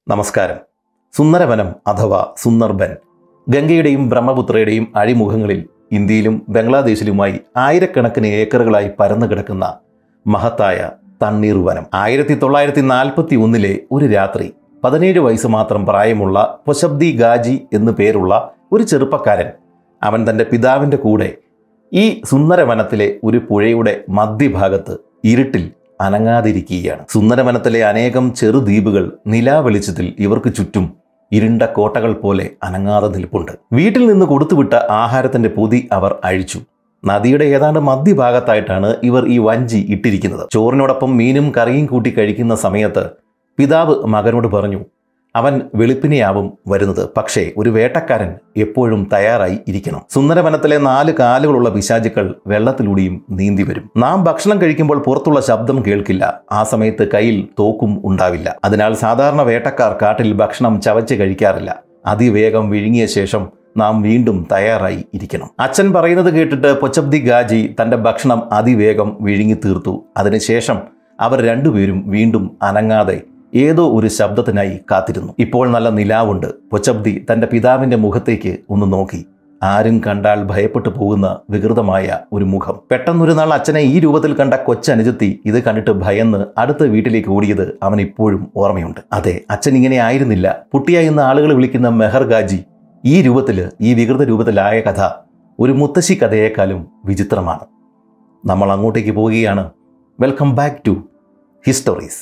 നമസ്കാരം സുന്ദരവനം അഥവാ സുന്ദർബൻ ഗംഗയുടെയും ബ്രഹ്മപുത്രയുടെയും അഴിമുഖങ്ങളിൽ ഇന്ത്യയിലും ബംഗ്ലാദേശിലുമായി ആയിരക്കണക്കിന് ഏക്കറുകളായി പരന്നു കിടക്കുന്ന മഹത്തായ തണ്ണീർ വനം ആയിരത്തി തൊള്ളായിരത്തി നാൽപ്പത്തി ഒന്നിലെ ഒരു രാത്രി പതിനേഴ് വയസ്സ് മാത്രം പ്രായമുള്ള പൊശബ്ദി ഗാജി എന്നു പേരുള്ള ഒരു ചെറുപ്പക്കാരൻ അവൻ തൻ്റെ പിതാവിൻ്റെ കൂടെ ഈ സുന്ദരവനത്തിലെ ഒരു പുഴയുടെ മധ്യഭാഗത്ത് ഇരുട്ടിൽ അനങ്ങാതിരിക്കുകയാണ് സുന്ദരവനത്തിലെ അനേകം ചെറുദ്വീപുകൾ നിലാവെളിച്ചത്തിൽ ഇവർക്ക് ചുറ്റും ഇരുണ്ട കോട്ടകൾ പോലെ അനങ്ങാതെ നിൽപ്പുണ്ട് വീട്ടിൽ നിന്ന് കൊടുത്തുവിട്ട ആഹാരത്തിന്റെ പൊതി അവർ അഴിച്ചു നദിയുടെ ഏതാണ്ട് മധ്യഭാഗത്തായിട്ടാണ് ഇവർ ഈ വഞ്ചി ഇട്ടിരിക്കുന്നത് ചോറിനോടൊപ്പം മീനും കറിയും കൂട്ടി കഴിക്കുന്ന സമയത്ത് പിതാവ് മകനോട് പറഞ്ഞു അവൻ വെളുപ്പിനെയാവും വരുന്നത് പക്ഷേ ഒരു വേട്ടക്കാരൻ എപ്പോഴും തയ്യാറായി ഇരിക്കണം സുന്ദരവനത്തിലെ നാല് കാലുകളുള്ള പിശാചുക്കൾ വെള്ളത്തിലൂടെയും നീന്തി വരും നാം ഭക്ഷണം കഴിക്കുമ്പോൾ പുറത്തുള്ള ശബ്ദം കേൾക്കില്ല ആ സമയത്ത് കയ്യിൽ തോക്കും ഉണ്ടാവില്ല അതിനാൽ സാധാരണ വേട്ടക്കാർ കാട്ടിൽ ഭക്ഷണം ചവച്ച് കഴിക്കാറില്ല അതിവേഗം വിഴുങ്ങിയ ശേഷം നാം വീണ്ടും തയ്യാറായി ഇരിക്കണം അച്ഛൻ പറയുന്നത് കേട്ടിട്ട് പൊച്ചബ്ദി ഗാജി തന്റെ ഭക്ഷണം അതിവേഗം വിഴുങ്ങി തീർത്തു അതിനുശേഷം അവർ രണ്ടുപേരും വീണ്ടും അനങ്ങാതെ ഏതോ ഒരു ശബ്ദത്തിനായി കാത്തിരുന്നു ഇപ്പോൾ നല്ല നിലാവുണ്ട് പൊച്ചബ്ദി തന്റെ പിതാവിന്റെ മുഖത്തേക്ക് ഒന്ന് നോക്കി ആരും കണ്ടാൽ ഭയപ്പെട്ടു പോകുന്ന വികൃതമായ ഒരു മുഖം പെട്ടെന്നൊരു നാൾ അച്ഛനെ ഈ രൂപത്തിൽ കണ്ട കൊച്ചനുജത്തി ഇത് കണ്ടിട്ട് ഭയന്ന് അടുത്ത വീട്ടിലേക്ക് ഓടിയത് അവൻ ഇപ്പോഴും ഓർമ്മയുണ്ട് അതെ അച്ഛൻ ഇങ്ങനെ ആയിരുന്നില്ല പുട്ടിയ എന്ന ആളുകൾ വിളിക്കുന്ന മെഹർ ഗാജി ഈ രൂപത്തിൽ ഈ വികൃത രൂപത്തിലായ കഥ ഒരു മുത്തശ്ശി കഥയേക്കാളും വിചിത്രമാണ് നമ്മൾ അങ്ങോട്ടേക്ക് പോവുകയാണ് വെൽക്കം ബാക്ക് ടു ഹിസ്റ്ററീസ്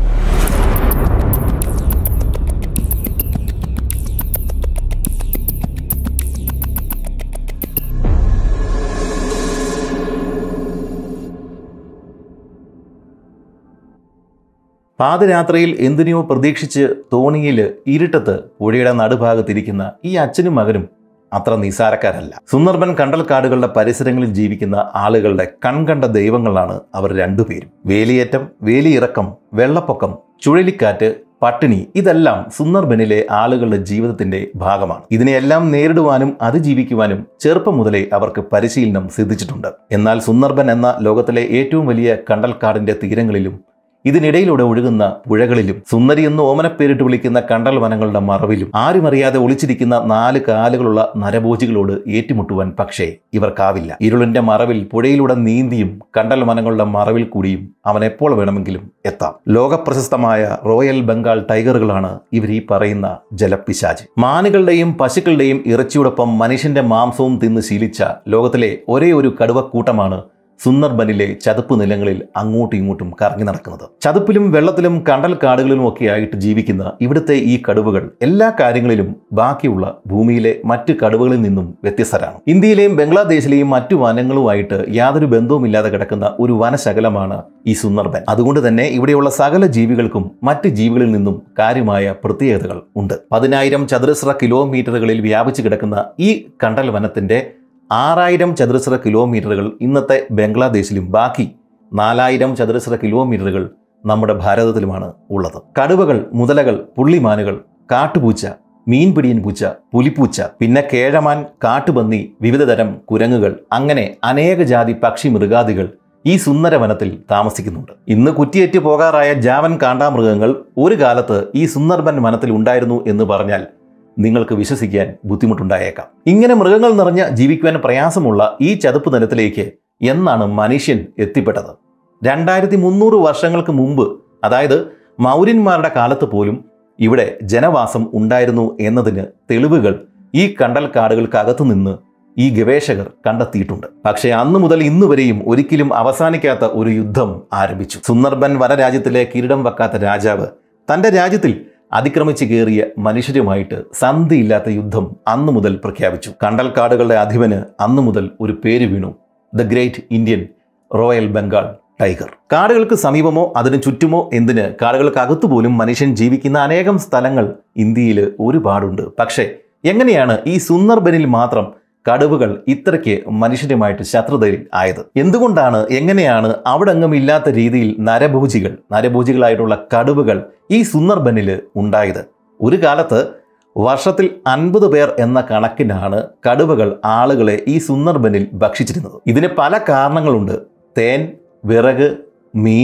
പാതിരാത്രിയിൽ എന്തിനെയോ പ്രതീക്ഷിച്ച് തോണിയിൽ ഇരുട്ടത്ത് പുഴയുടെ നടുഭാഗത്തിരിക്കുന്ന ഈ അച്ഛനും മകനും അത്ര നിസാരക്കാരല്ല സുന്ദർബൻ കണ്ടൽക്കാടുകളുടെ പരിസരങ്ങളിൽ ജീവിക്കുന്ന ആളുകളുടെ കൺകണ്ട ദൈവങ്ങളാണ് അവർ രണ്ടുപേരും വേലിയേറ്റം വേലിയിറക്കം വെള്ളപ്പൊക്കം ചുഴലിക്കാറ്റ് പട്ടിണി ഇതെല്ലാം സുന്ദർബനിലെ ആളുകളുടെ ജീവിതത്തിന്റെ ഭാഗമാണ് ഇതിനെയെല്ലാം നേരിടുവാനും അതിജീവിക്കുവാനും ചെറുപ്പം മുതലേ അവർക്ക് പരിശീലനം സിദ്ധിച്ചിട്ടുണ്ട് എന്നാൽ സുന്ദർബൻ എന്ന ലോകത്തിലെ ഏറ്റവും വലിയ കണ്ടൽക്കാടിന്റെ തീരങ്ങളിലും ഇതിനിടയിലൂടെ ഒഴുകുന്ന പുഴകളിലും സുന്ദരി എന്ന് ഓമനപ്പേരിട്ട് വിളിക്കുന്ന കണ്ടൽ വനങ്ങളുടെ മറവിലും ആരുമറിയാതെ ഒളിച്ചിരിക്കുന്ന നാല് കാലുകളുള്ള നരഭോജികളോട് ഏറ്റുമുട്ടുവാൻ പക്ഷേ ഇവർക്കാവില്ല ഇരുളിന്റെ മറവിൽ പുഴയിലൂടെ നീന്തിയും കണ്ടൽ വനങ്ങളുടെ മറവിൽ കൂടിയും അവൻ എപ്പോൾ വേണമെങ്കിലും എത്താം ലോകപ്രശസ്തമായ റോയൽ ബംഗാൾ ടൈഗറുകളാണ് ഇവർ ഈ പറയുന്ന ജലപ്പിശാജ് മാനുകളുടെയും പശുക്കളുടെയും ഇറച്ചിയോടൊപ്പം മനുഷ്യന്റെ മാംസവും തിന്ന് ശീലിച്ച ലോകത്തിലെ ഒരേ ഒരു കടുവക്കൂട്ടമാണ് സുന്ദർബനിലെ ചതുപ്പ് നിലങ്ങളിൽ അങ്ങോട്ടും ഇങ്ങോട്ടും കറങ്ങി നടക്കുന്നത് ചതുപ്പിലും വെള്ളത്തിലും കണ്ടൽ കാടുകളിലും ഒക്കെ ആയിട്ട് ജീവിക്കുന്ന ഇവിടുത്തെ ഈ കടുവകൾ എല്ലാ കാര്യങ്ങളിലും ബാക്കിയുള്ള ഭൂമിയിലെ മറ്റ് കടുവകളിൽ നിന്നും വ്യത്യസ്തരാണ് ഇന്ത്യയിലെയും ബംഗ്ലാദേശിലെയും മറ്റു വനങ്ങളുമായിട്ട് യാതൊരു ബന്ധവുമില്ലാതെ കിടക്കുന്ന ഒരു വനശകലമാണ് ഈ സുന്ദർബൻ അതുകൊണ്ട് തന്നെ ഇവിടെയുള്ള സകല ജീവികൾക്കും മറ്റ് ജീവികളിൽ നിന്നും കാര്യമായ പ്രത്യേകതകൾ ഉണ്ട് പതിനായിരം ചതുരശ്ര കിലോമീറ്ററുകളിൽ വ്യാപിച്ചു കിടക്കുന്ന ഈ കണ്ടൽ വനത്തിന്റെ ആറായിരം ചതുരശ്ര കിലോമീറ്ററുകൾ ഇന്നത്തെ ബംഗ്ലാദേശിലും ബാക്കി നാലായിരം ചതുരശ്ര കിലോമീറ്ററുകൾ നമ്മുടെ ഭാരതത്തിലുമാണ് ഉള്ളത് കടുവകൾ മുതലകൾ പുള്ളിമാനുകൾ കാട്ടുപൂച്ച മീൻപിടിയൻ പൂച്ച പുലിപ്പൂച്ച പിന്നെ കേഴമാൻ കാട്ടുപന്നി വിവിധതരം കുരങ്ങുകൾ അങ്ങനെ അനേക ജാതി പക്ഷി മൃഗാദികൾ ഈ സുന്ദരവനത്തിൽ താമസിക്കുന്നുണ്ട് ഇന്ന് കുറ്റിയേറ്റ് പോകാറായ ജാവൻ കാണ്ടാമൃഗങ്ങൾ ഒരു കാലത്ത് ഈ സുന്ദർബൻ വനത്തിൽ ഉണ്ടായിരുന്നു എന്ന് പറഞ്ഞാൽ നിങ്ങൾക്ക് വിശ്വസിക്കാൻ ബുദ്ധിമുട്ടുണ്ടായേക്കാം ഇങ്ങനെ മൃഗങ്ങൾ നിറഞ്ഞ് ജീവിക്കുവാൻ പ്രയാസമുള്ള ഈ ചതുപ്പ് നിലത്തിലേക്ക് എന്നാണ് മനുഷ്യൻ എത്തിപ്പെട്ടത് രണ്ടായിരത്തി മുന്നൂറ് വർഷങ്ങൾക്ക് മുമ്പ് അതായത് മൗര്യന്മാരുടെ കാലത്ത് പോലും ഇവിടെ ജനവാസം ഉണ്ടായിരുന്നു എന്നതിന് തെളിവുകൾ ഈ കണ്ടൽക്കാടുകൾക്കകത്തു നിന്ന് ഈ ഗവേഷകർ കണ്ടെത്തിയിട്ടുണ്ട് പക്ഷേ അന്നു മുതൽ ഇന്നു വരെയും ഒരിക്കലും അവസാനിക്കാത്ത ഒരു യുദ്ധം ആരംഭിച്ചു സുന്ദർബൻ വനരാജ്യത്തിലെ കിരീടം വെക്കാത്ത രാജാവ് തന്റെ രാജ്യത്തിൽ അതിക്രമിച്ച് കയറിയ മനുഷ്യരുമായിട്ട് സന്ധിയില്ലാത്ത യുദ്ധം അന്നു മുതൽ പ്രഖ്യാപിച്ചു കണ്ടൽക്കാടുകളുടെ അധിപന് അന്നു മുതൽ ഒരു പേര് വീണു the great Indian royal Bengal tiger കാടുകൾക്ക് സമീപമോ അതിന് ചുറ്റുമോ എന്തിന് കാടുകൾക്കകത്തു പോലും മനുഷ്യൻ ജീവിക്കുന്ന അനേകം സ്ഥലങ്ങൾ ഇന്ത്യയിൽ ഒരുപാടുണ്ട് പക്ഷേ എങ്ങനെയാണ് ഈ സുന്ദർബനിൽ മാത്രം കടുവകൾ ഇത്രയ്ക്ക് മനുഷ്യരുമായിട്ട് ശത്രുതയിൽ ആയത് എന്തുകൊണ്ടാണ് എങ്ങനെയാണ് അവിടെങ്ങും ഇല്ലാത്ത രീതിയിൽ നരഭോജികൾ നരഭോജികളായിട്ടുള്ള കടുവകൾ ഈ സുന്ദർബനിൽ ഉണ്ടായത് ഒരു കാലത്ത് വർഷത്തിൽ അൻപത് പേർ എന്ന കണക്കിനാണ് കടുവകൾ ആളുകളെ ഈ സുന്ദർബനിൽ ഭക്ഷിച്ചിരുന്നത് ഇതിന് പല കാരണങ്ങളുണ്ട് തേൻ വിറക് മീന്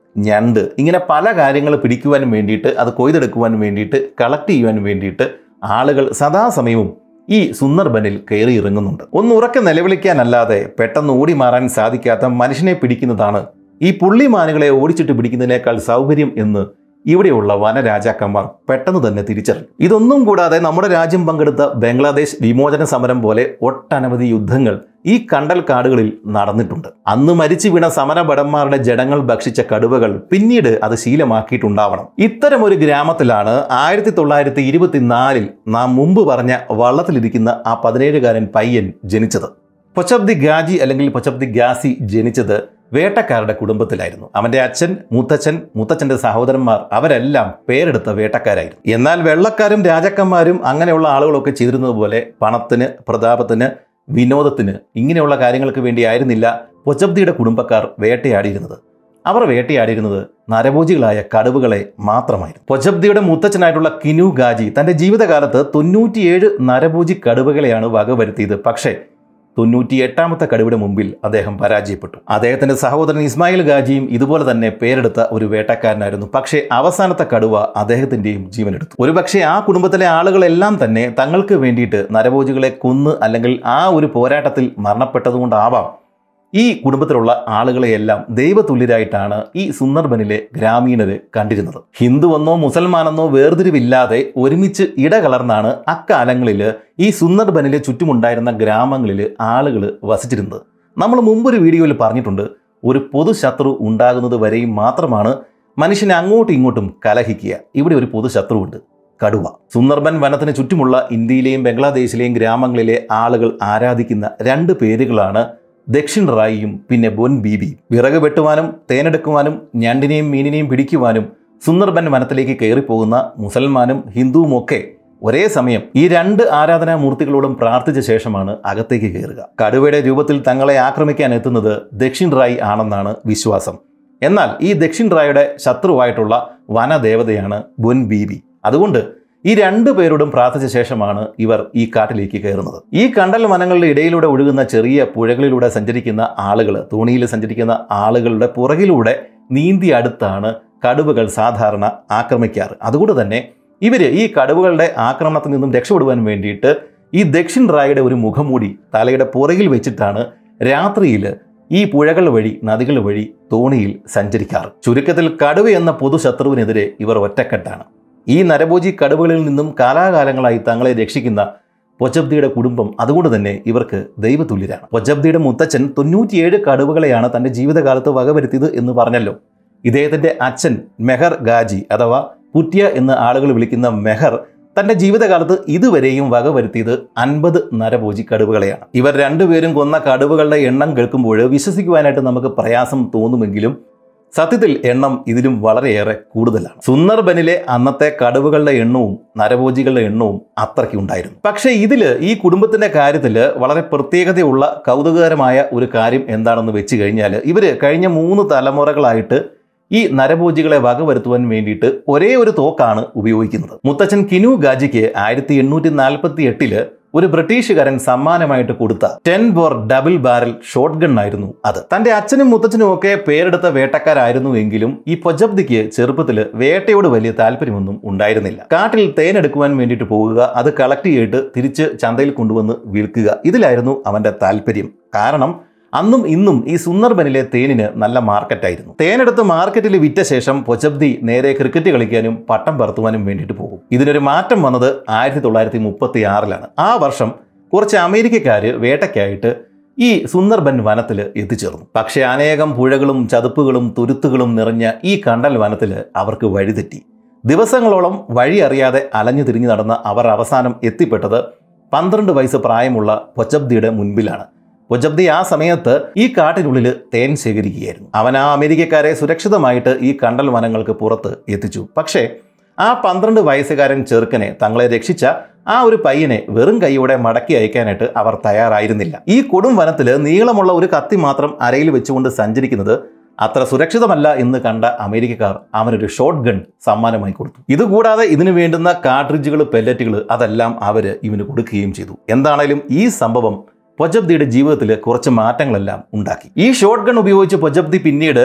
ഞണ്ട് ഇങ്ങനെ പല കാര്യങ്ങൾ പിടിക്കുവാനും വേണ്ടിയിട്ട് അത് കൊയ്തെടുക്കുവാൻ വേണ്ടിയിട്ട് കളക്ട് ചെയ്യുവാൻ വേണ്ടിയിട്ട് ആളുകൾ സദാസമയവും ഈ സുന്ദർബനിൽ കയറി ഇറങ്ങുന്നുണ്ട് ഒന്ന് ഉറക്കെ നിലവിളിക്കാനല്ലാതെ പെട്ടെന്ന് ഓടി മാറാൻ സാധിക്കാത്ത മനുഷ്യനെ പിടിക്കുന്നതാണ് ഈ പുള്ളിമാനുകളെ ഓടിച്ചിട്ട് പിടിക്കുന്നതിനേക്കാൾ സൗകര്യം എന്ന് ഇവിടെയുള്ള വനരാജാക്കന്മാർ പെട്ടെന്ന് തന്നെ തിരിച്ചറിഞ്ഞു ഇതൊന്നും കൂടാതെ നമ്മുടെ രാജ്യം പങ്കെടുത്ത ബംഗ്ലാദേശ് വിമോചന സമരം പോലെ ഒട്ടനവധി യുദ്ധങ്ങൾ ഈ കണ്ടൽ കാടുകളിൽ നടന്നിട്ടുണ്ട് അന്ന് മരിച്ചു വീണ സമരഭടന്മാരുടെ ജഡങ്ങൾ ഭക്ഷിച്ച കടുവകൾ പിന്നീട് അത് ശീലമാക്കിയിട്ടുണ്ടാവണം ഇത്തരം ഒരു ഗ്രാമത്തിലാണ് ആയിരത്തി തൊള്ളായിരത്തി ഇരുപത്തിനാലിൽ നാം മുമ്പ് പറഞ്ഞ വള്ളത്തിലിരിക്കുന്ന ആ പതിനേഴുകാരൻ പയ്യൻ ജനിച്ചത് പൊച്ചബ്ദി ഗാജി അല്ലെങ്കിൽ പൊച്ചബ്ദി ഗാസി ജനിച്ചത് വേട്ടക്കാരുടെ കുടുംബത്തിലായിരുന്നു അവന്റെ അച്ഛൻ മുത്തച്ഛൻ മുത്തച്ഛന്റെ സഹോദരന്മാർ അവരെല്ലാം പേരെടുത്ത വേട്ടക്കാരായിരുന്നു എന്നാൽ വെള്ളക്കാരും രാജാക്കന്മാരും അങ്ങനെയുള്ള ആളുകളൊക്കെ ചെയ്തിരുന്നത് പോലെ പണത്തിന് പ്രതാപത്തിന് വിനോദത്തിന് ഇങ്ങനെയുള്ള കാര്യങ്ങൾക്ക് വേണ്ടി ആയിരുന്നില്ല പൊച്ചബ്ദിയുടെ കുടുംബക്കാർ വേട്ടയാടിയിരുന്നത് അവർ വേട്ടയാടിയിരുന്നത് നരഭോജികളായ കടുവകളെ മാത്രമായിരുന്നു പൊച്ചബ്ദിയുടെ മുത്തച്ഛനായിട്ടുള്ള കിനു ഗാജി തന്റെ ജീവിതകാലത്ത് തൊണ്ണൂറ്റിയേഴ് നരഭോജി കടുവകളെയാണ് വകവരുത്തിയത് പക്ഷേ തൊണ്ണൂറ്റി എട്ടാമത്തെ കടുവയുടെ മുമ്പിൽ അദ്ദേഹം പരാജയപ്പെട്ടു അദ്ദേഹത്തിന്റെ സഹോദരൻ ഇസ്മായിൽ ഗാജിയും ഇതുപോലെ തന്നെ പേരെടുത്ത ഒരു വേട്ടക്കാരനായിരുന്നു പക്ഷേ അവസാനത്തെ കടുവ അദ്ദേഹത്തിന്റെയും ജീവനെടുത്തു ഒരുപക്ഷെ ആ കുടുംബത്തിലെ ആളുകളെല്ലാം തന്നെ തങ്ങൾക്ക് വേണ്ടിയിട്ട് നരഭോജികളെ കൊന്ന് അല്ലെങ്കിൽ ആ ഒരു പോരാട്ടത്തിൽ മരണപ്പെട്ടതുകൊണ്ടാവാം ഈ കുടുംബത്തിലുള്ള ആളുകളെയെല്ലാം ദൈവതുല്യരായിട്ടാണ് ഈ സുന്ദർബനിലെ ഗ്രാമീണര് കണ്ടിരുന്നത് ഹിന്ദുവെന്നോ മുസൽമാനെന്നോ വേർതിരിവില്ലാതെ ഒരുമിച്ച് ഇടകലർന്നാണ് അക്കാലങ്ങളിൽ ഈ സുന്ദർബനിലെ ചുറ്റുമുണ്ടായിരുന്ന ഗ്രാമങ്ങളിൽ ആളുകൾ വസിച്ചിരുന്നത് നമ്മൾ മുമ്പൊരു വീഡിയോയിൽ പറഞ്ഞിട്ടുണ്ട് ഒരു പൊതുശത്രു ഉണ്ടാകുന്നത് വരെയും മാത്രമാണ് മനുഷ്യനെ അങ്ങോട്ടും ഇങ്ങോട്ടും കലഹിക്കുക ഇവിടെ ഒരു പൊതുശത്രുവുണ്ട് കടുവ സുന്ദർബൻ വനത്തിന് ചുറ്റുമുള്ള ഇന്ത്യയിലെയും ബംഗ്ലാദേശിലെയും ഗ്രാമങ്ങളിലെ ആളുകൾ ആരാധിക്കുന്ന രണ്ട് പേരുകളാണ് ദക്ഷിൺ റായിയും പിന്നെ ബൊൻ ബീബി വിറക് വെട്ടുവാനും തേനെടുക്കുവാനും ഞണ്ടിനെയും മീനിനെയും പിടിക്കുവാനും സുന്ദർബൻ വനത്തിലേക്ക് കയറിപ്പോകുന്ന മുസൽമാനും ഹിന്ദുവുമൊക്കെ ഒരേ സമയം ഈ രണ്ട് ആരാധനാമൂർത്തികളോടും പ്രാർത്ഥിച്ച ശേഷമാണ് അകത്തേക്ക് കയറുക കടുവയുടെ രൂപത്തിൽ തങ്ങളെ ആക്രമിക്കാൻ എത്തുന്നത് ദക്ഷിൺ റായ് ആണെന്നാണ് വിശ്വാസം എന്നാൽ ഈ ദക്ഷിൺ റായുടെ ശത്രുവായിട്ടുള്ള വനദേവതയാണ് ബുൻ ബീബി അതുകൊണ്ട് ഈ രണ്ടു പേരോടും പ്രാർത്ഥിച്ച ശേഷമാണ് ഇവർ ഈ കാട്ടിലേക്ക് കയറുന്നത് ഈ കണ്ടൽ വനങ്ങളുടെ ഇടയിലൂടെ ഒഴുകുന്ന ചെറിയ പുഴകളിലൂടെ സഞ്ചരിക്കുന്ന ആളുകൾ തോണിയിൽ സഞ്ചരിക്കുന്ന ആളുകളുടെ പുറകിലൂടെ നീന്തി അടുത്താണ് കടുവകൾ സാധാരണ ആക്രമിക്കാറ് അതുകൊണ്ട് തന്നെ ഇവർ ഈ കടുവകളുടെ ആക്രമണത്തിൽ നിന്നും രക്ഷപ്പെടുവാൻ വേണ്ടിയിട്ട് ഈ ദക്ഷിൺ റായുടെ ഒരു മുഖംമൂടി തലയുടെ പുറകിൽ വെച്ചിട്ടാണ് രാത്രിയിൽ ഈ പുഴകൾ വഴി നദികൾ വഴി തോണിയിൽ സഞ്ചരിക്കാറ് ചുരുക്കത്തിൽ കടുവ എന്ന പൊതുശത്രുവിനെതിരെ ഇവർ ഒറ്റക്കെട്ടാണ് ഈ നരഭോജി കടുവകളിൽ നിന്നും കാലാകാലങ്ങളായി തങ്ങളെ രക്ഷിക്കുന്ന പൊച്ചബ്ദിയുടെ കുടുംബം അതുകൊണ്ട് തന്നെ ഇവർക്ക് ദൈവതുല്യരാണ് പൊച്ചബ്ദിയുടെ മുത്തച്ഛൻ തൊണ്ണൂറ്റിയേഴ് കടുവകളെയാണ് തന്റെ ജീവിതകാലത്ത് വകവരുത്തിയത് എന്ന് പറഞ്ഞല്ലോ ഇദ്ദേഹത്തിന്റെ അച്ഛൻ മെഹർ ഗാജി അഥവാ പുറ്റ്യ എന്ന് ആളുകൾ വിളിക്കുന്ന മെഹർ തന്റെ ജീവിതകാലത്ത് ഇതുവരെയും വകവരുത്തിയത് അൻപത് നരഭോജി കടുവകളെയാണ് ഇവർ രണ്ടുപേരും കൊന്ന കടുവകളുടെ എണ്ണം കേൾക്കുമ്പോൾ വിശ്വസിക്കുവാനായിട്ട് നമുക്ക് പ്രയാസം തോന്നുമെങ്കിലും സത്യത്തിൽ എണ്ണം ഇതിലും വളരെയേറെ കൂടുതലാണ് സുന്ദർബനിലെ അന്നത്തെ കടുവകളുടെ എണ്ണവും നരഭോജികളുടെ എണ്ണവും അത്രയ്ക്ക് ഉണ്ടായിരുന്നു പക്ഷേ ഇതിൽ ഈ കുടുംബത്തിന്റെ കാര്യത്തിൽ വളരെ പ്രത്യേകതയുള്ള കൗതുകകരമായ ഒരു കാര്യം എന്താണെന്ന് വെച്ച് കഴിഞ്ഞാൽ ഇവര് കഴിഞ്ഞ മൂന്ന് തലമുറകളായിട്ട് ഈ നരഭോജികളെ വകവരുത്തുവാൻ വേണ്ടിയിട്ട് ഒരേ ഒരു തോക്കാണ് ഉപയോഗിക്കുന്നത് മുത്തച്ഛൻ കിനു ഗാജിക്ക് ആയിരത്തി എണ്ണൂറ്റി നാൽപ്പത്തി എട്ടില് ഒരു ബ്രിട്ടീഷുകാരൻ സമ്മാനമായിട്ട് കൊടുത്ത ten bore double barrel shotgun ആയിരുന്നു അത് തന്റെ അച്ഛനും മുത്തച്ഛനും ഒക്കെ പേരെടുത്ത വേട്ടക്കാരായിരുന്നു എങ്കിലും ഈ പൊജബ്ദിക്ക് ചെറുപ്പത്തിൽ വേട്ടയോട് വലിയ താല്പര്യമൊന്നും ഉണ്ടായിരുന്നില്ല കാട്ടിൽ തേനെടുക്കുവാൻ വേണ്ടിയിട്ട് പോകുക അത് കളക്ട് ചെയ്തിട്ട് തിരിച്ച് ചന്തയിൽ കൊണ്ടുവന്ന് വിൽക്കുക ഇതിലായിരുന്നു അവന്റെ താല്പര്യം കാരണം അന്നും ഇന്നും ഈ സുന്ദർബനിലെ തേനിന് നല്ല മാർക്കറ്റായിരുന്നു തേനെടുത്ത് മാർക്കറ്റിൽ വിറ്റ ശേഷം പൊച്ചബ്ദി നേരെ ക്രിക്കറ്റ് കളിക്കാനും പട്ടം പറത്തുവാനും വേണ്ടിയിട്ട് പോകും ഇതിനൊരു മാറ്റം വന്നത് ആയിരത്തി തൊള്ളായിരത്തി മുപ്പത്തി ആറിലാണ് ആ വർഷം കുറച്ച് അമേരിക്കക്കാര് വേട്ടയ്ക്കായിട്ട് ഈ സുന്ദർബൻ വനത്തിൽ എത്തിച്ചേർന്നു പക്ഷേ അനേകം പുഴകളും ചതുപ്പുകളും തുരുത്തുകളും നിറഞ്ഞ ഈ കണ്ടൽ വനത്തിൽ അവർക്ക് വഴിതെറ്റി ദിവസങ്ങളോളം വഴി അറിയാതെ അലഞ്ഞു തിരിഞ്ഞു നടന്ന അവർ അവസാനം എത്തിപ്പെട്ടത് പന്ത്രണ്ട് വയസ്സ് പ്രായമുള്ള പൊച്ചബ്ദിയുടെ മുൻപിലാണ് പൊജബ്ദി ആ സമയത്ത് ഈ കാട്ടിനുള്ളിൽ തേൻ ശേഖരിക്കുകയായിരുന്നു അവൻ ആ അമേരിക്കക്കാരെ സുരക്ഷിതമായിട്ട് ഈ കണ്ടൽ വനങ്ങൾക്ക് പുറത്ത് എത്തിച്ചു പക്ഷേ ആ പന്ത്രണ്ട് വയസ്സുകാരൻ ചെറുക്കനെ തങ്ങളെ രക്ഷിച്ച ആ ഒരു പയ്യനെ വെറും കൈയോടെ മടക്കി അയക്കാനായിട്ട് അവർ തയ്യാറായിരുന്നില്ല ഈ കൊടും വനത്തിൽ നീളമുള്ള ഒരു കത്തി മാത്രം അരയിൽ വെച്ചുകൊണ്ട് സഞ്ചരിക്കുന്നത് അത്ര സുരക്ഷിതമല്ല എന്ന് കണ്ട അമേരിക്കക്കാർ അവനൊരു ഷോട്ട് ഗൺ സമ്മാനമായി കൊടുത്തു ഇതുകൂടാതെ ഇതിനു വേണ്ടുന്ന കാർട്രിഡ്ജുകൾ പെല്ലറ്റുകൾ അതെല്ലാം അവര് ഇവന് കൊടുക്കുകയും ചെയ്തു എന്താണേലും ഈ സംഭവം പൊജബ്ദിയുടെ ജീവിതത്തിൽ കുറച്ച് മാറ്റങ്ങളെല്ലാം ഉണ്ടാക്കി ഈ ഷോട്ട് ഗൺ ഉപയോഗിച്ച് പൊജബ്ദി പിന്നീട്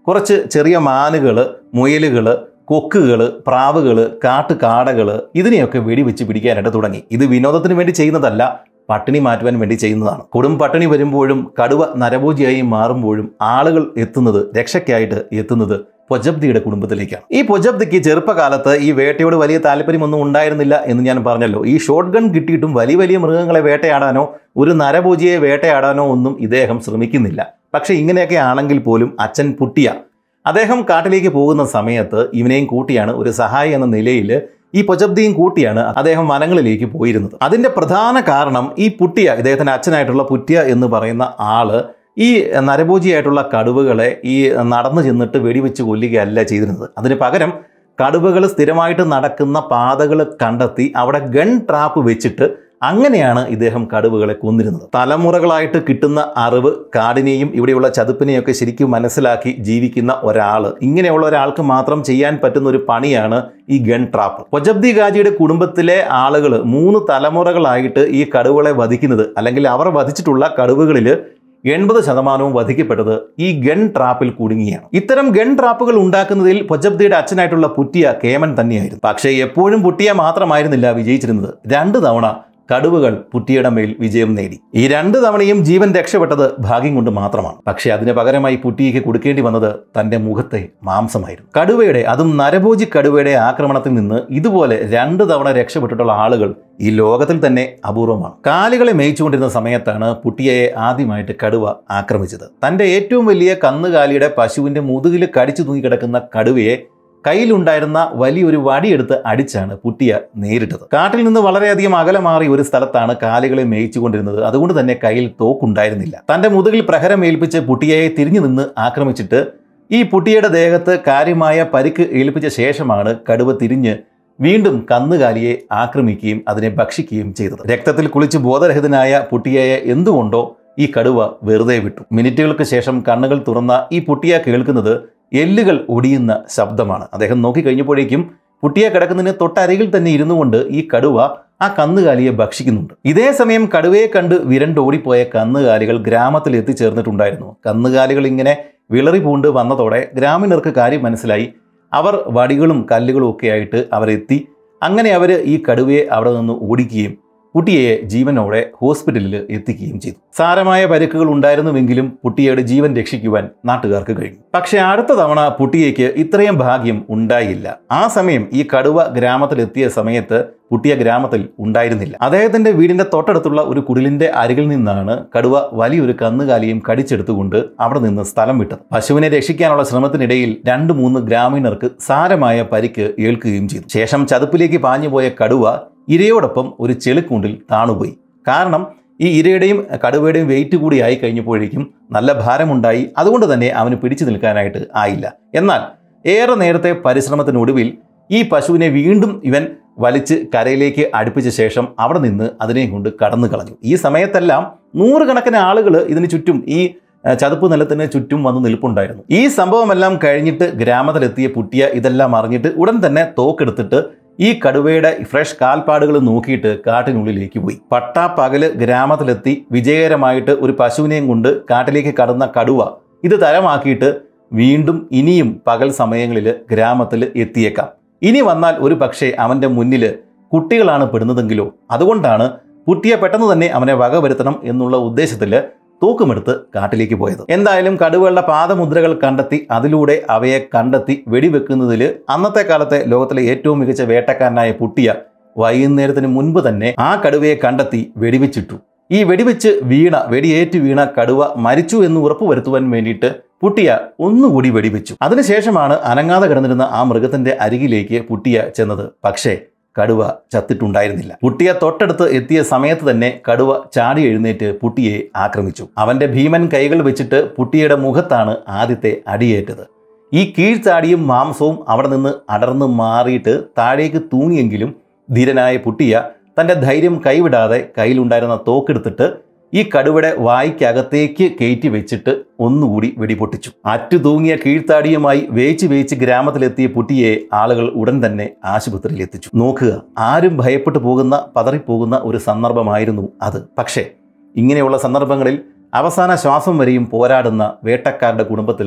കുറച്ച് ചെറിയ മാനുകൾ മുയലുകൾ കൊക്കുകൾ പ്രാവുകൾ കാട്ടുകാടകൾ ഇതിനെയൊക്കെ വെടിവെച്ച് പിടിക്കാനായിട്ട് തുടങ്ങി ഇത് വിനോദത്തിന് വേണ്ടി ചെയ്യുന്നതല്ല പട്ടിണി മാറ്റുവാൻ വേണ്ടി ചെയ്യുന്നതാണ് കൊടും പട്ടിണി വരുമ്പോഴും കടുവ നരഭോജിയായി മാറുമ്പോഴും ആളുകൾ എത്തുന്നത് രക്ഷയ്ക്കായിട്ട് എത്തുന്നത് പൊജബ്ദിയുടെ കുടുംബത്തിലേക്കാണ് ഈ പൊജബ്ദിക്ക് ചെറുപ്പകാലത്ത് ഈ വേട്ടയോട് വലിയ താല്പര്യമൊന്നും ഉണ്ടായിരുന്നില്ല എന്ന് ഞാൻ പറഞ്ഞല്ലോ ഈ ഷോട്ട് ഗൺ കിട്ടിയിട്ടും വലിയ വലിയ മൃഗങ്ങളെ വേട്ടയാടാനോ ഒരു നരഭോജിയെ വേട്ടയാടാനോ ഒന്നും ഇദ്ദേഹം ശ്രമിക്കുന്നില്ല പക്ഷെ ഇങ്ങനെയൊക്കെ ആണെങ്കിൽ പോലും അച്ഛൻ പുട്ടിയ അദ്ദേഹം കാട്ടിലേക്ക് പോകുന്ന സമയത്ത് ഇവനെയും കൂട്ടിയാണ് ഒരു സഹായി എന്ന നിലയിൽ ഈ പൊജബ്ദിയും കൂട്ടിയാണ് അദ്ദേഹം വനങ്ങളിലേക്ക് പോയിരുന്നത് അതിന്റെ പ്രധാന കാരണം ഈ പുട്ടിയ ഇദ്ദേഹത്തിന്റെ അച്ഛനായിട്ടുള്ള പുറ്റിയ എന്ന് പറയുന്ന ആള് ഈ നരഭോജിയായിട്ടുള്ള കടുവകളെ ഈ നടന്നു ചെന്നിട്ട് വെടിവെച്ച് കൊല്ലുകയല്ല ചെയ്തിരുന്നത് അതിന് പകരം കടുവകൾ സ്ഥിരമായിട്ട് നടക്കുന്ന പാതകൾ കണ്ടെത്തി അവിടെ ഗൺ ട്രാപ്പ് വെച്ചിട്ട് അങ്ങനെയാണ് ഇദ്ദേഹം കടുവകളെ കൊന്നിരുന്നത് തലമുറകളായിട്ട് കിട്ടുന്ന അറിവ് കാടിനെയും ഇവിടെയുള്ള ചതുപ്പിനെയൊക്കെ ശരിക്കും മനസ്സിലാക്കി ജീവിക്കുന്ന ഒരാൾ ഇങ്ങനെയുള്ള ഒരാൾക്ക് മാത്രം ചെയ്യാൻ പറ്റുന്ന ഒരു പണിയാണ് ഈ ഗൺ ട്രാപ്പ് പൊജബ്ദി ഗാജിയുടെ കുടുംബത്തിലെ ആളുകൾ മൂന്ന് തലമുറകളായിട്ട് ഈ കടുവകളെ വധിക്കുന്നത് അല്ലെങ്കിൽ അവർ വധിച്ചിട്ടുള്ള കടുവകളിൽ എൺപത് ശതമാനവും വധിക്കപ്പെട്ടത് ഈ ഗൺ ട്രാപ്പിൽ കുടുങ്ങിയാണ് ഇത്തരം ഗൺ ട്രാപ്പുകൾ ഉണ്ടാക്കുന്നതിൽ പൊജബ്ദിയുടെ അച്ഛനായിട്ടുള്ള പുറ്റിയ കേമൻ തന്നെയായിരുന്നു പക്ഷേ എപ്പോഴും പുട്ടിയ മാത്രമായിരുന്നില്ല വിജയിച്ചിരുന്നത് രണ്ട് തവണ കടുവകൾ പുറ്റിയുടെ മേൽ വിജയം നേടി ഈ രണ്ട് തവണയും ജീവൻ രക്ഷപ്പെട്ടത് ഭാഗ്യം കൊണ്ട് മാത്രമാണ് പക്ഷേ അതിന് പകരമായി പുറ്റിയയ്ക്ക് കൊടുക്കേണ്ടി വന്നത് തന്റെ മുഖത്തെ മാംസമായിരുന്നു കടുവയുടെ അതും നരഭോജി കടുവയുടെ ആക്രമണത്തിൽ നിന്ന് ഇതുപോലെ രണ്ട് തവണ രക്ഷപ്പെട്ടിട്ടുള്ള ആളുകൾ ഈ ലോകത്തിൽ തന്നെ അപൂർവമാണ് കാലുകളെ മേയിച്ചുകൊണ്ടിരുന്ന സമയത്താണ് പുട്ടിയയെ ആദ്യമായിട്ട് കടുവ ആക്രമിച്ചത് തന്റെ ഏറ്റവും വലിയ കന്നുകാലിയുടെ പശുവിന്റെ മുതുകിൽ കടിച്ചു തൂങ്ങിക്കിടക്കുന്ന കടുവയെ കയ്യിലുണ്ടായിരുന്ന വലിയൊരു വടിയെടുത്ത് അടിച്ചാണ് പുട്ടിയ നേരിട്ടത് കാട്ടിൽ നിന്ന് വളരെയധികം അകലെ മാറി ഒരു സ്ഥലത്താണ് കാലുകളെ മേയിച്ചുകൊണ്ടിരുന്നത് അതുകൊണ്ട് തന്നെ കയ്യിൽ തോക്കുണ്ടായിരുന്നില്ല തന്റെ മുതുകിൽ പ്രഹരം ഏൽപ്പിച്ച് പുട്ടിയയെ തിരിഞ്ഞു നിന്ന് ആക്രമിച്ചിട്ട് ഈ പുട്ടിയുടെ ദേഹത്ത് കാര്യമായ പരിക്ക് ഏൽപ്പിച്ച ശേഷമാണ് കടുവ തിരിഞ്ഞ് വീണ്ടും കന്നുകാലിയെ ആക്രമിക്കുകയും അതിനെ ഭക്ഷിക്കുകയും ചെയ്തത് രക്തത്തിൽ കുളിച്ച് ബോധരഹിതനായ പുട്ടിയയെ എന്തുകൊണ്ടോ ഈ കടുവ വെറുതെ വിട്ടു മിനിറ്റുകൾക്ക് ശേഷം കണ്ണുകൾ തുറന്ന ഈ പുട്ടിയ കേൾക്കുന്നത് എല്ലുകൾ ഒടിയുന്ന ശബ്ദമാണ് അദ്ദേഹം നോക്കിക്കഴിഞ്ഞപ്പോഴേക്കും പുട്ടിയ കിടക്കുന്നതിന് തൊട്ടരികിൽ തന്നെ ഇരുന്നു കൊണ്ട് ഈ കടുവ ആ കന്നുകാലിയെ ഭക്ഷിക്കുന്നുണ്ട് ഇതേ സമയം കടുവയെ കണ്ട് വിരണ്ടോടിപ്പോയ കന്നുകാലികൾ ഗ്രാമത്തിൽ എത്തിച്ചേർന്നിട്ടുണ്ടായിരുന്നു കന്നുകാലികൾ ഇങ്ങനെ വിളറി പൂണ്ട് വന്നതോടെ ഗ്രാമീണർക്ക് കാര്യം മനസ്സിലായി അവർ വടികളും കല്ലുകളും ഒക്കെ ആയിട്ട് അവരെത്തി അങ്ങനെ അവർ ഈ കടുവയെ അവിടെ നിന്ന് ഓടിക്കുകയും കുട്ടിയെ ജീവനോടെ ഹോസ്പിറ്റലിൽ എത്തിക്കുകയും ചെയ്തു സാരമായ പരിക്കുകൾ ഉണ്ടായിരുന്നുവെങ്കിലും പുട്ടിയയുടെ ജീവൻ രക്ഷിക്കുവാൻ നാട്ടുകാർക്ക് കഴിഞ്ഞു പക്ഷേ അടുത്ത തവണ പുട്ടിയയ്ക്ക് ഇത്രയും ഭാഗ്യം ഉണ്ടായില്ല ആ സമയം ഈ കടുവ ഗ്രാമത്തിലെത്തിയ സമയത്ത് പുട്ടിയ ഗ്രാമത്തിൽ ഉണ്ടായിരുന്നില്ല അദ്ദേഹത്തിന്റെ വീടിന്റെ തൊട്ടടുത്തുള്ള ഒരു കുടിലിന്റെ അരികിൽ നിന്നാണ് കടുവ വലിയൊരു കന്നുകാലിയും കടിച്ചെടുത്തുകൊണ്ട് അവിടെ നിന്ന് സ്ഥലം വിട്ടത് പശുവിനെ രക്ഷിക്കാനുള്ള ശ്രമത്തിനിടയിൽ രണ്ട് മൂന്ന് ഗ്രാമീണർക്ക് സാരമായ പരിക്ക് ഏൽക്കുകയും ചെയ്തു ശേഷം ചതുപ്പിലേക്ക് പാഞ്ഞുപോയ കടുവ ഇരയോടൊപ്പം ഒരു ചെളിക്കൂണ്ടിൽ താണുപോയി കാരണം ഈ ഇരയുടെയും കടുവയുടെയും വെയിറ്റ് കൂടി ആയി കഴിഞ്ഞപ്പോഴേക്കും നല്ല ഭാരമുണ്ടായി അതുകൊണ്ട് തന്നെ അവന് പിടിച്ചു നിൽക്കാനായിട്ട് ആയില്ല എന്നാൽ ഏറെ നേരത്തെ പരിശ്രമത്തിനൊടുവിൽ ഈ പശുവിനെ വീണ്ടും ഇവൻ വലിച്ച് കരയിലേക്ക് അടുപ്പിച്ച ശേഷം അവിടെ നിന്ന് അതിനെയും കൊണ്ട് കടന്നു കളഞ്ഞു ഈ സമയത്തെല്ലാം നൂറുകണക്കിന് ആളുകൾ ഇതിന് ചുറ്റും ഈ ഏഹ്, ചതുപ്പ് നിലത്തിന് ചുറ്റും വന്ന് നിൽപ്പുണ്ടായിരുന്നു ഈ സംഭവമെല്ലാം കഴിഞ്ഞിട്ട് ഗ്രാമത്തിലെത്തിയ പുട്ടിയ ഇതെല്ലാം അറിഞ്ഞിട്ട് ഉടൻ തന്നെ തോക്കെടുത്തിട്ട് ഈ കടുവയുടെ ഫ്രഷ് കാൽപ്പാടുകൾ നോക്കിയിട്ട് കാട്ടിനുള്ളിലേക്ക് പോയി പട്ടാപ്പകല് ഗ്രാമത്തിലെത്തി വിജയകരമായിട്ട് ഒരു പശുവിനെയും കൊണ്ട് കാട്ടിലേക്ക് കടന്ന കടുവ ഇത് തരമാക്കിയിട്ട് വീണ്ടും ഇനിയും പകൽ സമയങ്ങളിൽ ഗ്രാമത്തിൽ എത്തിയേക്കാം ഇനി വന്നാൽ ഒരു പക്ഷേ അവൻ്റെ മുന്നിൽ കുട്ടികളാണ് പെടുന്നതെങ്കിലോ അതുകൊണ്ടാണ് കുട്ടിയെ പെട്ടെന്ന് തന്നെ അവനെ വകവരുത്തണം എന്നുള്ള ഉദ്ദേശത്തിൽ തൂക്കുമെടുത്ത് കാട്ടിലേക്ക് പോയത് എന്തായാലും കടുവകളുടെ പാദമുദ്രകൾ കണ്ടെത്തി അതിലൂടെ അവയെ കണ്ടെത്തി വെടിവെക്കുന്നതിൽ അന്നത്തെ കാലത്തെ ലോകത്തിലെ ഏറ്റവും മികച്ച വേട്ടക്കാരനായ പുട്ടിയ വൈകുന്നേരത്തിന് മുൻപ് തന്നെ ആ കടുവയെ കണ്ടെത്തി വെടിവെച്ചിട്ടു ഈ വെടിവെച്ച് വീണ വെടിയേറ്റ് വീണ കടുവ മരിച്ചു എന്ന് ഉറപ്പുവരുത്തുവാൻ വേണ്ടിയിട്ട് പുട്ടിയ ഒന്നുകൂടി വെടിവെച്ചു അതിനുശേഷമാണ് അനങ്ങാതെ കിടന്നിരുന്ന ആ മൃഗത്തിന്റെ അരികിലേക്ക് പുട്ടിയ ചെന്നത് പക്ഷേ കടുവ ചത്തിട്ടുണ്ടായിരുന്നില്ല പുട്ടിയ തൊട്ടടുത്ത് എത്തിയ സമയത്ത് തന്നെ കടുവ ചാടി എഴുന്നേറ്റ് പുട്ടിയെ ആക്രമിച്ചു അവന്റെ ഭീമൻ കൈകൾ വെച്ചിട്ട് പുട്ടിയുടെ മുഖത്താണ് ആദ്യത്തെ അടിയേറ്റത് ഈ കീഴ്ചാടിയും മാംസവും അവിടെ നിന്ന് അടർന്നു മാറിയിട്ട് താഴേക്ക് തൂങ്ങിയെങ്കിലും ധീരനായ പുട്ടിയ തന്റെ ധൈര്യം കൈവിടാതെ കയ്യിലുണ്ടായിരുന്ന തോക്കെടുത്തിട്ട് ഈ കടുവയുടെ വായ്ക്കകത്തേക്ക് കയറ്റി വെച്ചിട്ട് ഒന്നുകൂടി വെടിപൊട്ടിച്ചു അറ്റു തൂങ്ങിയ കീഴ്ത്താടിയുമായി വേച്ച് വേച്ച് ഗ്രാമത്തിലെത്തിയ പുട്ടിയെ ആളുകൾ ഉടൻ തന്നെ ആശുപത്രിയിൽ എത്തിച്ചു നോക്കുക ആരും ഭയപ്പെട്ടു പോകുന്ന പതറിപ്പോകുന്ന ഒരു സന്ദർഭമായിരുന്നു അത് പക്ഷേ ഇങ്ങനെയുള്ള സന്ദർഭങ്ങളിൽ അവസാന ശ്വാസം വരെയും പോരാടുന്ന വേട്ടക്കാരുടെ കുടുംബത്തിലാണ്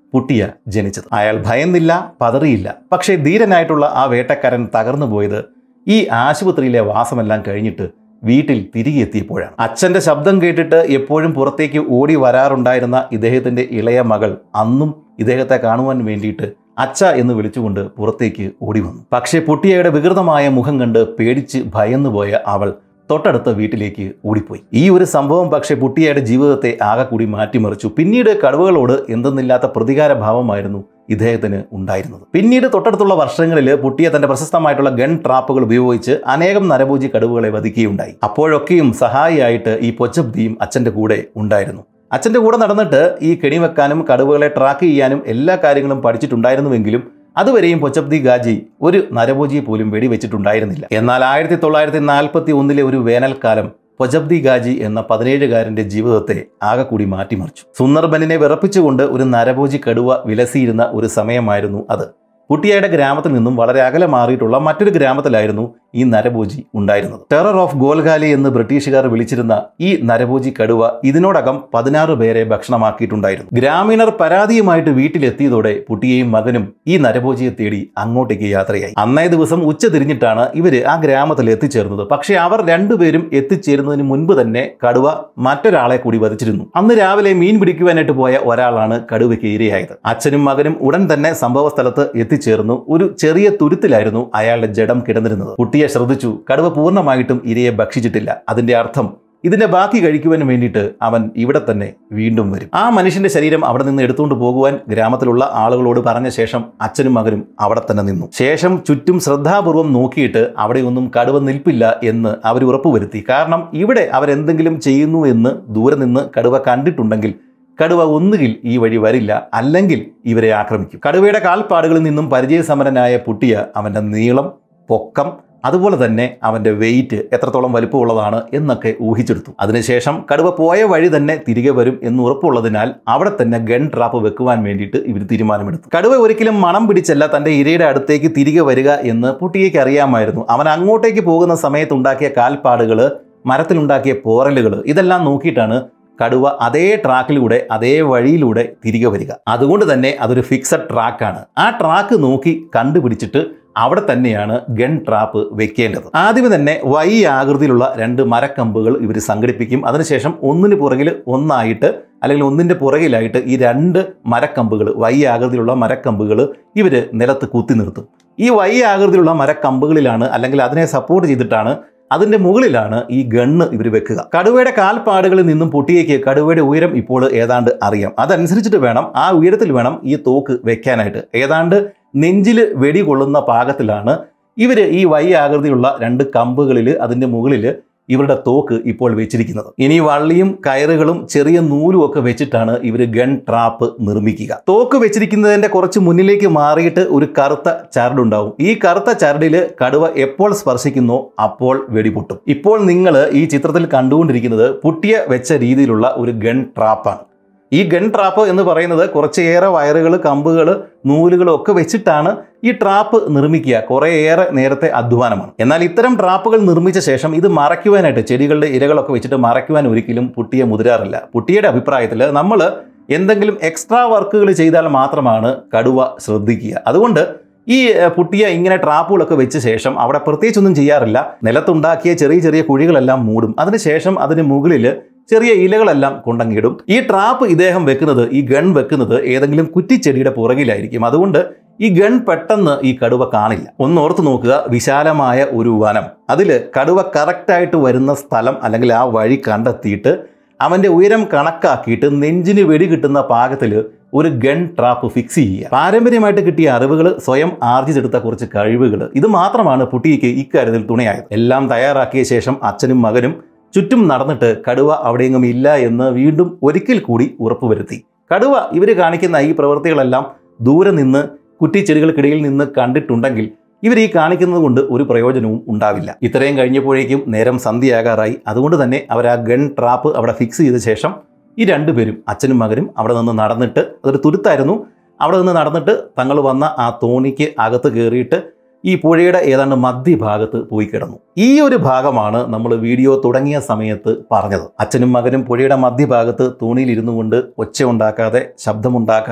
പുട്ടിയ ജനിച്ചത് അയാൾ ഭയന്നില്ല പതറിയില്ല പക്ഷേ ധീരനായിട്ടുള്ള ആ വേട്ടക്കാരൻ തകർന്നു പോയത് ഈ ആശുപത്രിയിലെ വാസമെല്ലാം കഴിഞ്ഞിട്ട് വീട്ടിൽ തിരികെ എത്തിയപ്പോഴാണ് അച്ഛന്റെ ശബ്ദം കേട്ടിട്ട് എപ്പോഴും പുറത്തേക്ക് ഓടി വരാറുണ്ടായിരുന്ന ഇദ്ദേഹത്തിന്റെ ഇളയ മകൾ അന്നും ഇദ്ദേഹത്തെ കാണുവാൻ വേണ്ടിയിട്ട് അച്ഛ എന്ന് വിളിച്ചുകൊണ്ട് പുറത്തേക്ക് ഓടി വന്നു പക്ഷേ പുട്ടിയയുടെ വികൃതമായ മുഖം കണ്ട് പേടിച്ച് ഭയന്നുപോയ അവൾ തൊട്ടടുത്ത വീട്ടിലേക്ക് ഓടിപ്പോയി ഈ ഒരു സംഭവം പക്ഷേ പുട്ടിയയുടെ ജീവിതത്തെ ആകെ കൂടി മാറ്റിമറിച്ചു പിന്നീട് കടുവകളോട് എന്തെന്നില്ലാത്ത പ്രതികാര ഭാവമായിരുന്നു ഇദ്ദേഹത്തിന് ഉണ്ടായിരുന്നത് പിന്നീട് തൊട്ടടുത്തുള്ള വർഷങ്ങളിൽ പുട്ടിയ തന്റെ പ്രശസ്തമായിട്ടുള്ള ഗൺ ട്രാപ്പുകൾ ഉപയോഗിച്ച് അനേകം നരഭോജി കടുവകളെ വധിക്കുകയുണ്ടായി അപ്പോഴൊക്കെയും സഹായിയായിട്ട് ഈ പൊച്ചബ്ദിയും അച്ഛന്റെ കൂടെ ഉണ്ടായിരുന്നു അച്ഛന്റെ കൂടെ നടന്നിട്ട് ഈ കെണി വെക്കാനും കടുവകളെ ട്രാക്ക് ചെയ്യാനും എല്ലാ കാര്യങ്ങളും പഠിച്ചിട്ടുണ്ടായിരുന്നുവെങ്കിലും അതുവരെയും പൊച്ചബ്ദി ഗാജി ഒരു നരഭോജിയെ പോലും വെടിവെച്ചിട്ടുണ്ടായിരുന്നില്ല എന്നാൽ ആയിരത്തി തൊള്ളായിരത്തി നാൽപ്പത്തി ഒന്നിലെ ഒരു വേനൽക്കാലം പൊജബ്ദി ഗാജി എന്ന പതിനേഴുകാരന്റെ ജീവിതത്തെ ആകെ കൂടി മാറ്റിമറിച്ചു സുന്ദർബനിനെ വിറപ്പിച്ചുകൊണ്ട് ഒരു നരഭോജി കടുവ വിലസിയിരുന്ന ഒരു സമയമായിരുന്നു അത് കുട്ടിയായുടെ ഗ്രാമത്തിൽ നിന്നും വളരെ അകലെ മാറിയിട്ടുള്ള മറ്റൊരു ഗ്രാമത്തിലായിരുന്നു ഈ നരഭോജി ഉണ്ടായിരുന്നത് ടെറർ ഓഫ് ഗോൽഗാലി എന്ന് ബ്രിട്ടീഷുകാർ വിളിച്ചിരുന്ന ഈ നരഭോജി കടുവ ഇതിനോടകം പതിനാറ് പേരെ ഭക്ഷണമാക്കിയിട്ടുണ്ടായിരുന്നു ഗ്രാമീണർ പരാതിയുമായിട്ട് വീട്ടിലെത്തിയതോടെ കുട്ടിയെയും മകനും ഈ നരഭോജിയെ തേടി അങ്ങോട്ടേക്ക് യാത്രയായി അന്നേ ദിവസം ഉച്ച തിരിഞ്ഞിട്ടാണ് ഇവര് ആ ഗ്രാമത്തിൽ എത്തിച്ചേർന്നത് പക്ഷേ അവർ രണ്ടുപേരും എത്തിച്ചേരുന്നതിന് മുൻപ് തന്നെ കടുവ മറ്റൊരാളെ കൂടി വധിച്ചിരുന്നു അന്ന് രാവിലെ മീൻ പിടിക്കുവാനായിട്ട് പോയ ഒരാളാണ് കടുവയ്ക്ക് ഇരയായത് അച്ഛനും മകനും ഉടൻ തന്നെ സംഭവ സ്ഥലത്ത് എത്തിച്ചേർന്നു ഒരു ചെറിയ തുരുത്തിലായിരുന്നു അയാളുടെ ജഡം കിടന്നിരുന്നത് കുട്ടിയെ ശ്രദ്ധിച്ചു കടുവ പൂർണ്ണമായിട്ടും ഇരയെ ഭക്ഷിച്ചിട്ടില്ല അതിന്റെ അർത്ഥം ഇതിന്റെ ബാക്കി കഴിക്കുവാൻ വേണ്ടിയിട്ട് അവൻ ഇവിടെ തന്നെ വീണ്ടും വരും ആ മനുഷ്യന്റെ ശരീരം അവിടെ നിന്ന് എടുത്തുകൊണ്ട് പോകുവാൻ ഗ്രാമത്തിലുള്ള ആളുകളോട് പറഞ്ഞ ശേഷം അച്ഛനും മകനും അവിടെ തന്നെ നിന്നു ശേഷം ചുറ്റും ശ്രദ്ധാപൂർവം നോക്കിയിട്ട് അവിടെയൊന്നും കടുവ നിൽപ്പില്ല എന്ന് അവർ ഉറപ്പുവരുത്തി കാരണം ഇവിടെ അവരെന്തെങ്കിലും ചെയ്യുന്നു എന്ന് ദൂരെ നിന്ന് കടുവ കണ്ടിട്ടുണ്ടെങ്കിൽ കടുവ ഒന്നുകിൽ ഈ വഴി വരില്ല അല്ലെങ്കിൽ ഇവരെ ആക്രമിക്കും കടുവയുടെ കാൽപ്പാടുകളിൽ നിന്നും പരിചയസമരനായ പുട്ടിയ അവന്റെ നീളം പൊക്കം അതുപോലെ തന്നെ അവന്റെ വെയിറ്റ് എത്രത്തോളം വലുപ്പമുള്ളതാണ് എന്നൊക്കെ ഊഹിച്ചെടുത്തു അതിനുശേഷം കടുവ പോയ വഴി തന്നെ തിരികെ വരും എന്ന് ഉറപ്പുള്ളതിനാൽ അവിടെ തന്നെ ഗൺ ട്രാപ്പ് വെക്കുവാൻ വേണ്ടിയിട്ട് ഇവർ തീരുമാനമെടുത്തു കടുവ ഒരിക്കലും മണം പിടിച്ചല്ല തന്റെ ഇരയുടെ അടുത്തേക്ക് തിരികെ വരിക എന്ന് പുട്ടിയേക്ക് അറിയാമായിരുന്നു അവൻ അങ്ങോട്ടേക്ക് പോകുന്ന സമയത്ത് ഉണ്ടാക്കിയ കാൽപ്പാടുകൾ മരത്തിലുണ്ടാക്കിയ പോറലുകൾ ഇതെല്ലാം നോക്കിയിട്ടാണ് കടുവ അതേ ട്രാക്കിലൂടെ അതേ വഴിയിലൂടെ തിരികെ വരിക അതുകൊണ്ട് തന്നെ അതൊരു ഫിക്സഡ് ട്രാക്കാണ് ആ ട്രാക്ക് നോക്കി കണ്ടുപിടിച്ചിട്ട് അവിടെ തന്നെയാണ് ഗൺ ട്രാപ്പ് വെക്കേണ്ടത് ആദ്യമേ തന്നെ വൈ ആകൃതിയിലുള്ള രണ്ട് മരക്കമ്പുകൾ ഇവർ സംഘടിപ്പിക്കും അതിനുശേഷം ഒന്നിന് പുറകിൽ ഒന്നായിട്ട് അല്ലെങ്കിൽ ഒന്നിൻ്റെ പുറകിലായിട്ട് ഈ രണ്ട് മരക്കമ്പുകൾ വൈ ആകൃതിയിലുള്ള മരക്കമ്പുകൾ ഇവർ നിലത്ത് കുത്തി നിർത്തും ഈ വൈ ആകൃതിയിലുള്ള മരക്കമ്പുകളിലാണ് അല്ലെങ്കിൽ അതിനെ സപ്പോർട്ട് ചെയ്തിട്ടാണ് അതിന്റെ മുകളിലാണ് ഈ ഗണ്ണ് ഇവർ വെക്കുക കടുവയുടെ കാൽപ്പാടുകളിൽ നിന്നും പൊട്ടിയേക്ക് കടുവയുടെ ഉയരം ഇപ്പോൾ ഏതാണ്ട് അറിയാം അതനുസരിച്ചിട്ട് വേണം ആ ഉയരത്തിൽ വേണം ഈ തോക്ക് വെക്കാനായിട്ട് ഏതാണ്ട് നെഞ്ചിൽ വെടി കൊള്ളുന്ന പാകത്തിലാണ് ഇവർ ഈ വൈ ആകൃതിയുള്ള രണ്ട് കമ്പുകളിൽ അതിന്റെ മുകളിൽ ഇവരുടെ തോക്ക് ഇപ്പോൾ വെച്ചിരിക്കുന്നത് ഇനി വള്ളിയും കയറുകളും ചെറിയ നൂലും ഒക്കെ വെച്ചിട്ടാണ് ഇവർ ഗൺ ട്രാപ്പ് നിർമ്മിക്കുക തോക്ക് വെച്ചിരിക്കുന്നതിന്റെ കുറച്ച് മുന്നിലേക്ക് മാറിയിട്ട് ഒരു കറുത്ത ചരടുണ്ടാവും ഈ കറുത്ത ചരടിൽ കടുവ എപ്പോൾ സ്പർശിക്കുന്നോ അപ്പോൾ വെടിപൊട്ടും ഇപ്പോൾ നിങ്ങൾ ഈ ചിത്രത്തിൽ കണ്ടുകൊണ്ടിരിക്കുന്നത് പുട്ടിയ വെച്ച രീതിയിലുള്ള ഒരു ഗൺ ട്രാപ്പാണ് ഈ ഗൺ ട്രാപ്പ് എന്ന് പറയുന്നത് കുറച്ചേറെ വയറുകൾ കമ്പുകൾ നൂലുകൾ ഒക്കെ വെച്ചിട്ടാണ് ഈ ട്രാപ്പ് നിർമ്മിക്കുക കുറേയേറെ നേരത്തെ അധ്വാനമാണ് എന്നാൽ ഇത്തരം ട്രാപ്പുകൾ നിർമ്മിച്ച ശേഷം ഇത് മറയ്ക്കുവാനായിട്ട് ചെടികളുടെ ഇരകളൊക്കെ വെച്ചിട്ട് മറയ്ക്കുവാൻ ഒരിക്കലും പുട്ടിയെ മുതിരാറില്ല പുട്ടിയുടെ അഭിപ്രായത്തിൽ നമ്മൾ എന്തെങ്കിലും എക്സ്ട്രാ വർക്കുകൾ ചെയ്താൽ മാത്രമാണ് കടുവ ശ്രദ്ധിക്കുക അതുകൊണ്ട് ഈ ഏഹ്, പുട്ടിയ ഇങ്ങനെ ട്രാപ്പുകളൊക്കെ വെച്ച ശേഷം അവിടെ പ്രത്യേകിച്ചൊന്നും ചെയ്യാറില്ല നിലത്തുണ്ടാക്കിയ ചെറിയ ചെറിയ കുഴികളെല്ലാം മൂടും അതിനുശേഷം അതിന് മുകളിൽ ചെറിയ ഇലകളെല്ലാം കൊണ്ടങ്ങിടും ഈ ട്രാപ്പ് ഇദ്ദേഹം വെക്കുന്നത് ഈ ഗൺ വെക്കുന്നത് ഏതെങ്കിലും കുറ്റിച്ചെടിയുടെ പുറകിലായിരിക്കും അതുകൊണ്ട് ഈ ഗൺ പെട്ടെന്ന് ഈ കടുവ കാണില്ല ഒന്ന് ഓർത്ത് നോക്കുക വിശാലമായ ഒരു വനം അതിൽ കടുവ കറക്റ്റായിട്ട് വരുന്ന സ്ഥലം അല്ലെങ്കിൽ ആ വഴി കണ്ടെത്തിയിട്ട് അവന്റെ ഉയരം കണക്കാക്കിയിട്ട് നെഞ്ചിന് വെടി കിട്ടുന്ന പാകത്തിൽ ഒരു ഗൺ ട്രാപ്പ് ഫിക്സ് ചെയ്യുക പാരമ്പര്യമായിട്ട് കിട്ടിയ അറിവുകൾ സ്വയം ആർജിച്ചെടുത്ത കുറച്ച് കഴിവുകൾ ഇത് മാത്രമാണ് പുട്ടിക്ക് ഇക്കാര്യത്തിൽ തുണയായത് എല്ലാം തയ്യാറാക്കിയ ശേഷം അച്ഛനും മകനും ചുറ്റും നടന്നിട്ട് കടുവ അവിടെയെങ്ങും ഇല്ല എന്ന് വീണ്ടും ഒരിക്കൽ കൂടി ഉറപ്പുവരുത്തി കടുവ ഇവർ കാണിക്കുന്ന ഈ പ്രവൃത്തികളെല്ലാം ദൂരെ നിന്ന് കുറ്റിച്ചെടികൾക്കിടയിൽ നിന്ന് കണ്ടിട്ടുണ്ടെങ്കിൽ ഇവർ ഈ കാണിക്കുന്നത് കൊണ്ട് ഒരു പ്രയോജനവും ഉണ്ടാവില്ല ഇത്രയും കഴിഞ്ഞപ്പോഴേക്കും നേരം സന്ധ്യയാകാറായി അതുകൊണ്ട് തന്നെ അവർ ആ ഗൺ ട്രാപ്പ് അവിടെ ഫിക്സ് ചെയ്ത ശേഷം ഈ രണ്ടുപേരും അച്ഛനും മകനും അവിടെ നിന്ന് നടന്നിട്ട് അതൊരു തുരുത്തായിരുന്നു അവിടെ നിന്ന് നടന്നിട്ട് തങ്ങൾ വന്ന ആ തോണിക്ക് അകത്ത് കയറിയിട്ട് ഈ പുഴയുടെ ഏതാണ്ട് മധ്യഭാഗത്ത് പോയി കിടന്നു ഈ ഒരു ഭാഗമാണ് നമ്മൾ വീഡിയോ തുടങ്ങിയ സമയത്ത് പറഞ്ഞത് അച്ഛനും മകനും പുഴയുടെ മധ്യഭാഗത്ത് തോണിയിൽ ഇരുന്നു കൊണ്ട് ഒച്ച ഉണ്ടാക്കാതെ ശബ്ദമുണ്ടാക്കാതെ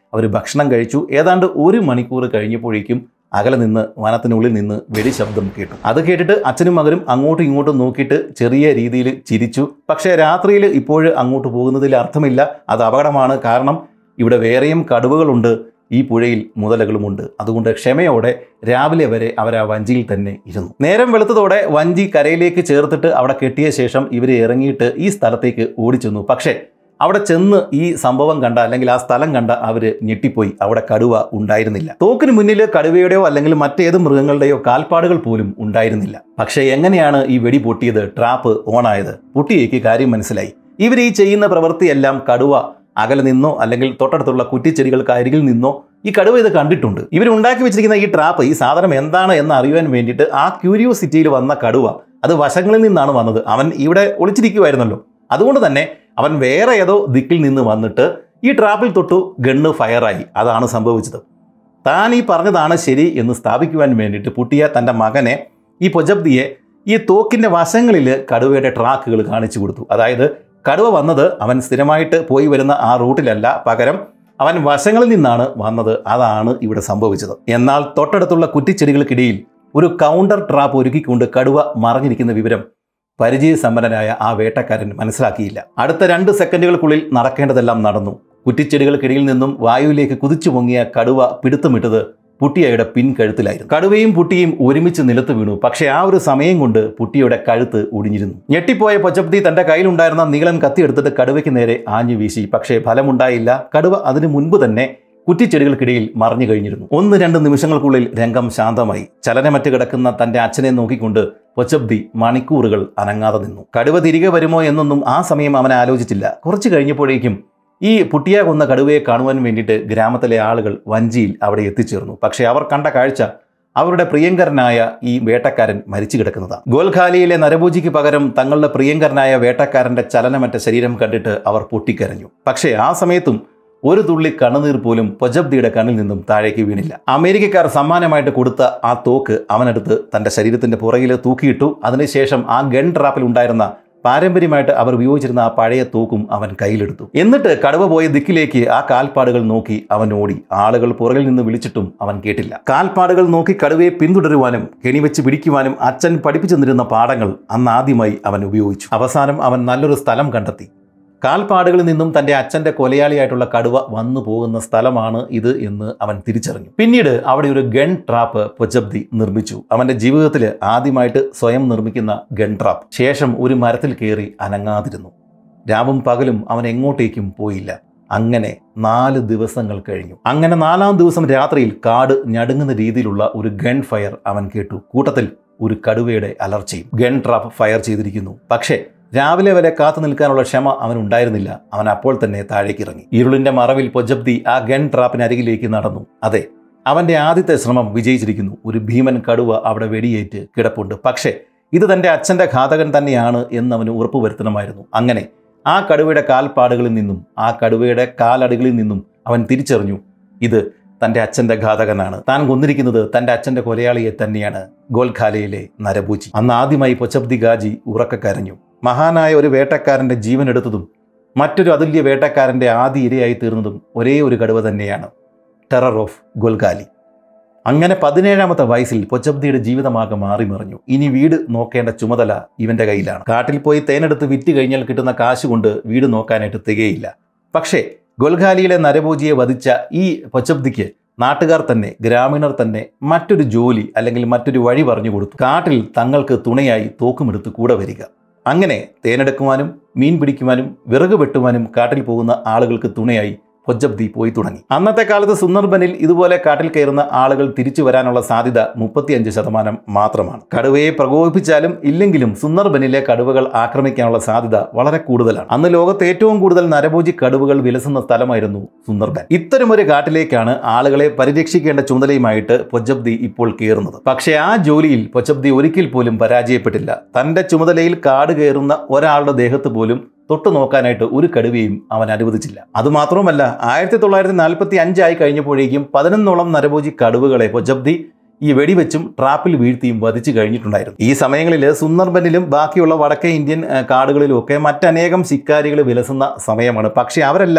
അവർ ഭക്ഷണം കഴിച്ചു ഏതാണ്ട് ഒരു മണിക്കൂർ കഴിഞ്ഞപ്പോഴേക്കും അകലെ നിന്ന് വനത്തിനുള്ളിൽ നിന്ന് വെടി ശബ്ദം കേട്ടു അത് കേട്ടിട്ട് അച്ഛനും മകനും അങ്ങോട്ടും ഇങ്ങോട്ടും നോക്കിയിട്ട് ചെറിയ രീതിയിൽ ചിരിച്ചു പക്ഷേ രാത്രിയിൽ ഇപ്പോഴും അങ്ങോട്ട് പോകുന്നതിൽ അർത്ഥമില്ല അത് അപകടമാണ് കാരണം ഇവിടെ വേറെയും കടുവകളുണ്ട് ഈ പുഴയിൽ മുതലകളുമുണ്ട് അതുകൊണ്ട് ക്ഷമയോടെ രാവിലെ വരെ അവർ ആ വഞ്ചിയിൽ തന്നെ ഇരുന്നു നേരം വെളുത്തതോടെ വഞ്ചി കരയിലേക്ക് ചേർത്തിട്ട് അവിടെ കെട്ടിയ ശേഷം ഇവർ ഇറങ്ങിയിട്ട് ഈ സ്ഥലത്തേക്ക് ഓടിച്ചെന്നു പക്ഷേ അവിടെ ചെന്ന് ഈ സംഭവം കണ്ട അല്ലെങ്കിൽ ആ സ്ഥലം കണ്ട അവർ ഞെട്ടിപ്പോയി അവിടെ കടുവ ഉണ്ടായിരുന്നില്ല തോക്കിന് മുന്നിൽ കടുവയുടെയോ അല്ലെങ്കിൽ മറ്റേത് മൃഗങ്ങളുടെയോ കാൽപ്പാടുകൾ പോലും ഉണ്ടായിരുന്നില്ല പക്ഷേ എങ്ങനെയാണ് ഈ വെടി പൊട്ടിയത് ട്രാപ്പ് ഓണായത് പൊട്ടിയേക്ക് കാര്യം മനസ്സിലായി ഇവർ ഈ ചെയ്യുന്ന പ്രവൃത്തിയെല്ലാം കടുവ അകലെ നിന്നോ അല്ലെങ്കിൽ തൊട്ടടുത്തുള്ള കുറ്റിച്ചെടികൾക്ക് അരികിൽ നിന്നോ ഈ കടുവ ഇത് കണ്ടിട്ടുണ്ട് ഇവർ ഉണ്ടാക്കി വെച്ചിരിക്കുന്ന ഈ ട്രാപ്പ് ഈ സാധനം എന്താണ് എന്ന് അറിയുവാൻ വേണ്ടിയിട്ട് ആ ക്യൂരിയോസിറ്റിയിൽ വന്ന കടുവ അത് വശങ്ങളിൽ നിന്നാണ് വന്നത് അവൻ ഇവിടെ ഒളിച്ചിരിക്കുമായിരുന്നല്ലോ അതുകൊണ്ട് തന്നെ അവൻ വേറെ ഏതോ ദിക്കിൽ നിന്ന് വന്നിട്ട് ഈ ട്രാപ്പിൽ തൊട്ടു ഗണ്ണ് ഫയറായി അതാണ് സംഭവിച്ചത് താൻ ഈ പറഞ്ഞതാണ് ശരി എന്ന് സ്ഥാപിക്കുവാൻ വേണ്ടിയിട്ട് പുട്ടിയ തൻ്റെ മകനെ ഈ പൊജബ്ദിയെ ഈ തോക്കിൻ്റെ വശങ്ങളിൽ കടുവയുടെ ട്രാക്കുകൾ കാണിച്ചു കൊടുത്തു അതായത് കടുവ വന്നത് അവൻ സ്ഥിരമായിട്ട് പോയി വരുന്ന ആ റൂട്ടിലല്ല പകരം അവൻ വശങ്ങളിൽ നിന്നാണ് വന്നത് അതാണ് ഇവിടെ സംഭവിച്ചത് എന്നാൽ തൊട്ടടുത്തുള്ള കുറ്റിച്ചെടികൾക്കിടയിൽ ഒരു കൗണ്ടർ ട്രാപ്പ് ഒരുക്കിക്കൊണ്ട് കടുവ മറഞ്ഞിരിക്കുന്ന വിവരം പരിചയസമ്പന്നനായ ആ വേട്ടക്കാരൻ മനസ്സിലാക്കിയില്ല അടുത്ത രണ്ട് സെക്കൻഡുകൾക്കുള്ളിൽ നടക്കേണ്ടതെല്ലാം നടന്നു കുറ്റിച്ചെടികൾക്കിടയിൽ നിന്നും വായുവിലേക്ക് കുതിച്ചു പൊങ്ങിയ കടുവ പിടുത്തമിട്ടത് പുട്ടിയയുടെ പിൻകഴുത്തിലായിരുന്നു കടുവയും പുട്ടിയും ഒരുമിച്ച് നിലത്ത് വീണു പക്ഷേ ആ ഒരു സമയം കൊണ്ട് പുട്ടിയുടെ കഴുത്ത് ഒടിഞ്ഞിരുന്നു ഞെട്ടിപ്പോയ പച്ചപ്തി തന്റെ കയ്യിലുണ്ടായിരുന്ന നീളൻ കത്തിയെടുത്തിട്ട് കടുവയ്ക്ക് നേരെ ആഞ്ഞു വീശി പക്ഷേ ഫലമുണ്ടായില്ല കടുവ അതിനു മുൻപ് തന്നെ കുറ്റിച്ചെടികൾക്കിടയിൽ മറിഞ്ഞു കഴിഞ്ഞിരുന്നു ഒന്ന് രണ്ട് നിമിഷങ്ങൾക്കുള്ളിൽ രംഗം ശാന്തമായി ചലനമറ്റ് കിടക്കുന്ന തന്റെ അച്ഛനെ നോക്കിക്കൊണ്ട് പൊച്ചബ്ദി മണിക്കൂറുകൾ അനങ്ങാതെ നിന്നു കടുവ തിരികെ വരുമോ എന്നൊന്നും ആ സമയം അവൻ ആലോചിച്ചില്ല കുറച്ചു കഴിഞ്ഞപ്പോഴേക്കും ഈ പുട്ടിയ കൊന്ന കടുവയെ കാണുവാൻ വേണ്ടിയിട്ട് ഗ്രാമത്തിലെ ആളുകൾ വഞ്ചിയിൽ അവിടെ എത്തിച്ചേർന്നു പക്ഷേ അവർ കണ്ട കാഴ്ച അവരുടെ പ്രിയങ്കരനായ ഈ വേട്ടക്കാരൻ മരിച്ചു കിടക്കുന്നതാണ് ഗോൽഖാലിയിലെ നരഭൂജിക്ക് പകരം തങ്ങളുടെ പ്രിയങ്കരനായ വേട്ടക്കാരന്റെ ചലനമറ്റ ശരീരം കണ്ടിട്ട് അവർ പൊട്ടിക്കരഞ്ഞു പക്ഷേ ആ സമയത്തും ഒരു തുള്ളി കണ്ണുനീർ പോലും പൊജബ്ദിയുടെ കണ്ണിൽ നിന്നും താഴേക്ക് വീണില്ല അമേരിക്കക്കാർ സമ്മാനമായിട്ട് കൊടുത്ത ആ തോക്ക് അവനെടുത്ത് തന്റെ ശരീരത്തിന്റെ പുറകിൽ തൂക്കിയിട്ടു അതിനുശേഷം ആ ഗൺ ട്രാപ്പിൽ ഉണ്ടായിരുന്ന പാരമ്പര്യമായിട്ട് അവർ ഉപയോഗിച്ചിരുന്ന ആ പഴയ തോക്കും അവൻ കയ്യിലെടുത്തു എന്നിട്ട് കടുവ പോയ ദിക്കിലേക്ക് ആ കാൽപ്പാടുകൾ നോക്കി അവൻ ഓടി ആളുകൾ പുറകിൽ നിന്ന് വിളിച്ചിട്ടും അവൻ കേട്ടില്ല കാൽപ്പാടുകൾ നോക്കി കടുവയെ പിന്തുടരുവാനും കെണിവെച്ച് പിടിക്കുവാനും അച്ഛൻ പഠിപ്പിച്ചു തന്നിരുന്ന പാഠങ്ങൾ അന്ന് ആദ്യമായി അവൻ ഉപയോഗിച്ചു അവസാനം അവൻ നല്ലൊരു സ്ഥലം കണ്ടെത്തി കാൽപ്പാടുകളിൽ നിന്നും തന്റെ അച്ഛന്റെ കൊലയാളിയായിട്ടുള്ള കടുവ വന്നു പോകുന്ന സ്ഥലമാണ് ഇത് എന്ന് അവൻ തിരിച്ചറിഞ്ഞു പിന്നീട് അവിടെ ഒരു ഗൺ ട്രാപ്പ് പൊജബ്ദി നിർമ്മിച്ചു അവന്റെ ജീവിതത്തിൽ ആദ്യമായിട്ട് സ്വയം നിർമ്മിക്കുന്ന ഗൺ ട്രാപ്പ് ശേഷം ഒരു മരത്തിൽ കയറി അനങ്ങാതിരുന്നു രാവും പകലും അവൻ എങ്ങോട്ടേക്കും പോയില്ല അങ്ങനെ നാല് ദിവസങ്ങൾ കഴിഞ്ഞു അങ്ങനെ നാലാം ദിവസം രാത്രിയിൽ കാട് ഞടുങ്ങുന്ന രീതിയിലുള്ള ഒരു ഗൺ ഫയർ അവൻ കേട്ടു കൂട്ടത്തിൽ ഒരു കടുവയുടെ അലർച്ചയും ഗൺ ട്രാപ്പ് ഫയർ ചെയ്തിരിക്കുന്നു പക്ഷേ രാവിലെ വരെ കാത്തു നിൽക്കാനുള്ള ക്ഷമ അവൻ ഉണ്ടായിരുന്നില്ല അവൻ അപ്പോൾ തന്നെ താഴേക്ക് ഇറങ്ങി ഇരുളിന്റെ മറവിൽ പൊജബ്ദി ആ ഗൺ ട്രാപ്പിനരികിലേക്ക് നടന്നു അതെ അവന്റെ ആദ്യത്തെ ശ്രമം വിജയിച്ചിരിക്കുന്നു ഒരു ഭീമൻ കടുവ അവിടെ വെടിയേറ്റ് കിടപ്പുണ്ട് പക്ഷേ ഇത് തന്റെ അച്ഛന്റെ ഘാതകൻ തന്നെയാണ് എന്ന് അവന് ഉറപ്പുവരുത്തണമായിരുന്നു അങ്ങനെ ആ കടുവയുടെ കാൽപ്പാടുകളിൽ നിന്നും ആ കടുവയുടെ കാലടികളിൽ നിന്നും അവൻ തിരിച്ചറിഞ്ഞു ഇത് തന്റെ അച്ഛന്റെ ഘാതകനാണ് താൻ കൊന്നിരിക്കുന്നത് തന്റെ അച്ഛന്റെ കൊലയാളിയെ തന്നെയാണ് ഗോൽഖാലയിലെ നരബൂച്ചി അന്ന് ആദ്യമായി പൊച്ചബ്ദി ഗാജി ഉറക്ക കരഞ്ഞു മഹാനായ ഒരു വേട്ടക്കാരന്റെ ജീവൻ എടുത്തതും മറ്റൊരു അതുല്യ വേട്ടക്കാരന്റെ ആദ്യ ഇരയായി തീർന്നതും ഒരേ ഒരു കടുവ തന്നെയാണ് ടെറർ ഓഫ് ഗോൽഗാലി അങ്ങനെ പതിനേഴാമത്തെ വയസ്സിൽ പൊച്ചബ്ദിയുടെ ജീവിതമാകെ മാറി മറിഞ്ഞു ഇനി വീട് നോക്കേണ്ട ചുമതല ഇവന്റെ കയ്യിലാണ് കാട്ടിൽ പോയി തേനെടുത്ത് വിറ്റ് കഴിഞ്ഞാൽ കിട്ടുന്ന കാശ് കൊണ്ട് വീട് നോക്കാനായിട്ട് തികയില്ല പക്ഷേ ഗോൽഖാലിയിലെ നരഭോജിയെ വധിച്ച ഈ പൊച്ചബ്ദിക്ക് നാട്ടുകാർ തന്നെ ഗ്രാമീണർ തന്നെ മറ്റൊരു ജോലി അല്ലെങ്കിൽ മറ്റൊരു വഴി പറഞ്ഞു കൊടുത്തു കാട്ടിൽ തങ്ങൾക്ക് തുണയായി തോക്കുമെടുത്ത് കൂടെ വരിക അങ്ങനെ തേനെടുക്കുവാനും മീൻ പിടിക്കുവാനും വിറക് വെട്ടുവാനും കാട്ടിൽ പോകുന്ന ആളുകൾക്ക് തുണയായി പൊജബ്ദി പോയി തുടങ്ങി അന്നത്തെ കാലത്ത് സുന്ദർബനിൽ ഇതുപോലെ കാട്ടിൽ കയറുന്ന ആളുകൾ തിരിച്ചു വരാനുള്ള സാധ്യത മുപ്പത്തിയഞ്ച് ശതമാനം മാത്രമാണ് കടുവയെ പ്രകോപിപ്പിച്ചാലും ഇല്ലെങ്കിലും സുന്ദർബനിലെ കടുവകൾ ആക്രമിക്കാനുള്ള സാധ്യത വളരെ കൂടുതലാണ് അന്ന് ലോകത്ത് ഏറ്റവും കൂടുതൽ നരഭോജി കടുവകൾ വിലസുന്ന സ്ഥലമായിരുന്നു സുന്ദർബൻ ഇത്തരമൊരു കാട്ടിലേക്കാണ് ആളുകളെ പരിരക്ഷിക്കേണ്ട ചുമതലയുമായിട്ട് പൊജബ്ദി ഇപ്പോൾ കയറുന്നത് പക്ഷേ ആ ജോലിയിൽ പൊജബ്ദി ഒരിക്കൽ പോലും പരാജയപ്പെട്ടില്ല തന്റെ ചുമതലയിൽ കാട് കയറുന്ന ഒരാളുടെ ദേഹത്ത് പോലും തൊട്ടു നോക്കാനായിട്ട് ഒരു കടുവയും അവൻ അനുവദിച്ചില്ല അതുമാത്രവുമല്ല ആയിരത്തി തൊള്ളായിരത്തി നാൽപ്പത്തി അഞ്ചായി കഴിഞ്ഞപ്പോഴേക്കും പതിനൊന്നോളം നരഭോജി കടുവകളെ പൊജബ്ദി ഈ വെടിവെച്ചും ട്രാപ്പിൽ വീഴ്ത്തിയും വധിച്ചു കഴിഞ്ഞിട്ടുണ്ടായിരുന്നു ഈ സമയങ്ങളിൽ സുന്ദർബനിലും ബാക്കിയുള്ള വടക്കേ ഇന്ത്യൻ ഏഹ്, കാടുകളിലും ഒക്കെ മറ്റനേകം ശിക്കാരികൾ വിലസുന്ന സമയമാണ് പക്ഷേ അവരെല്ലാം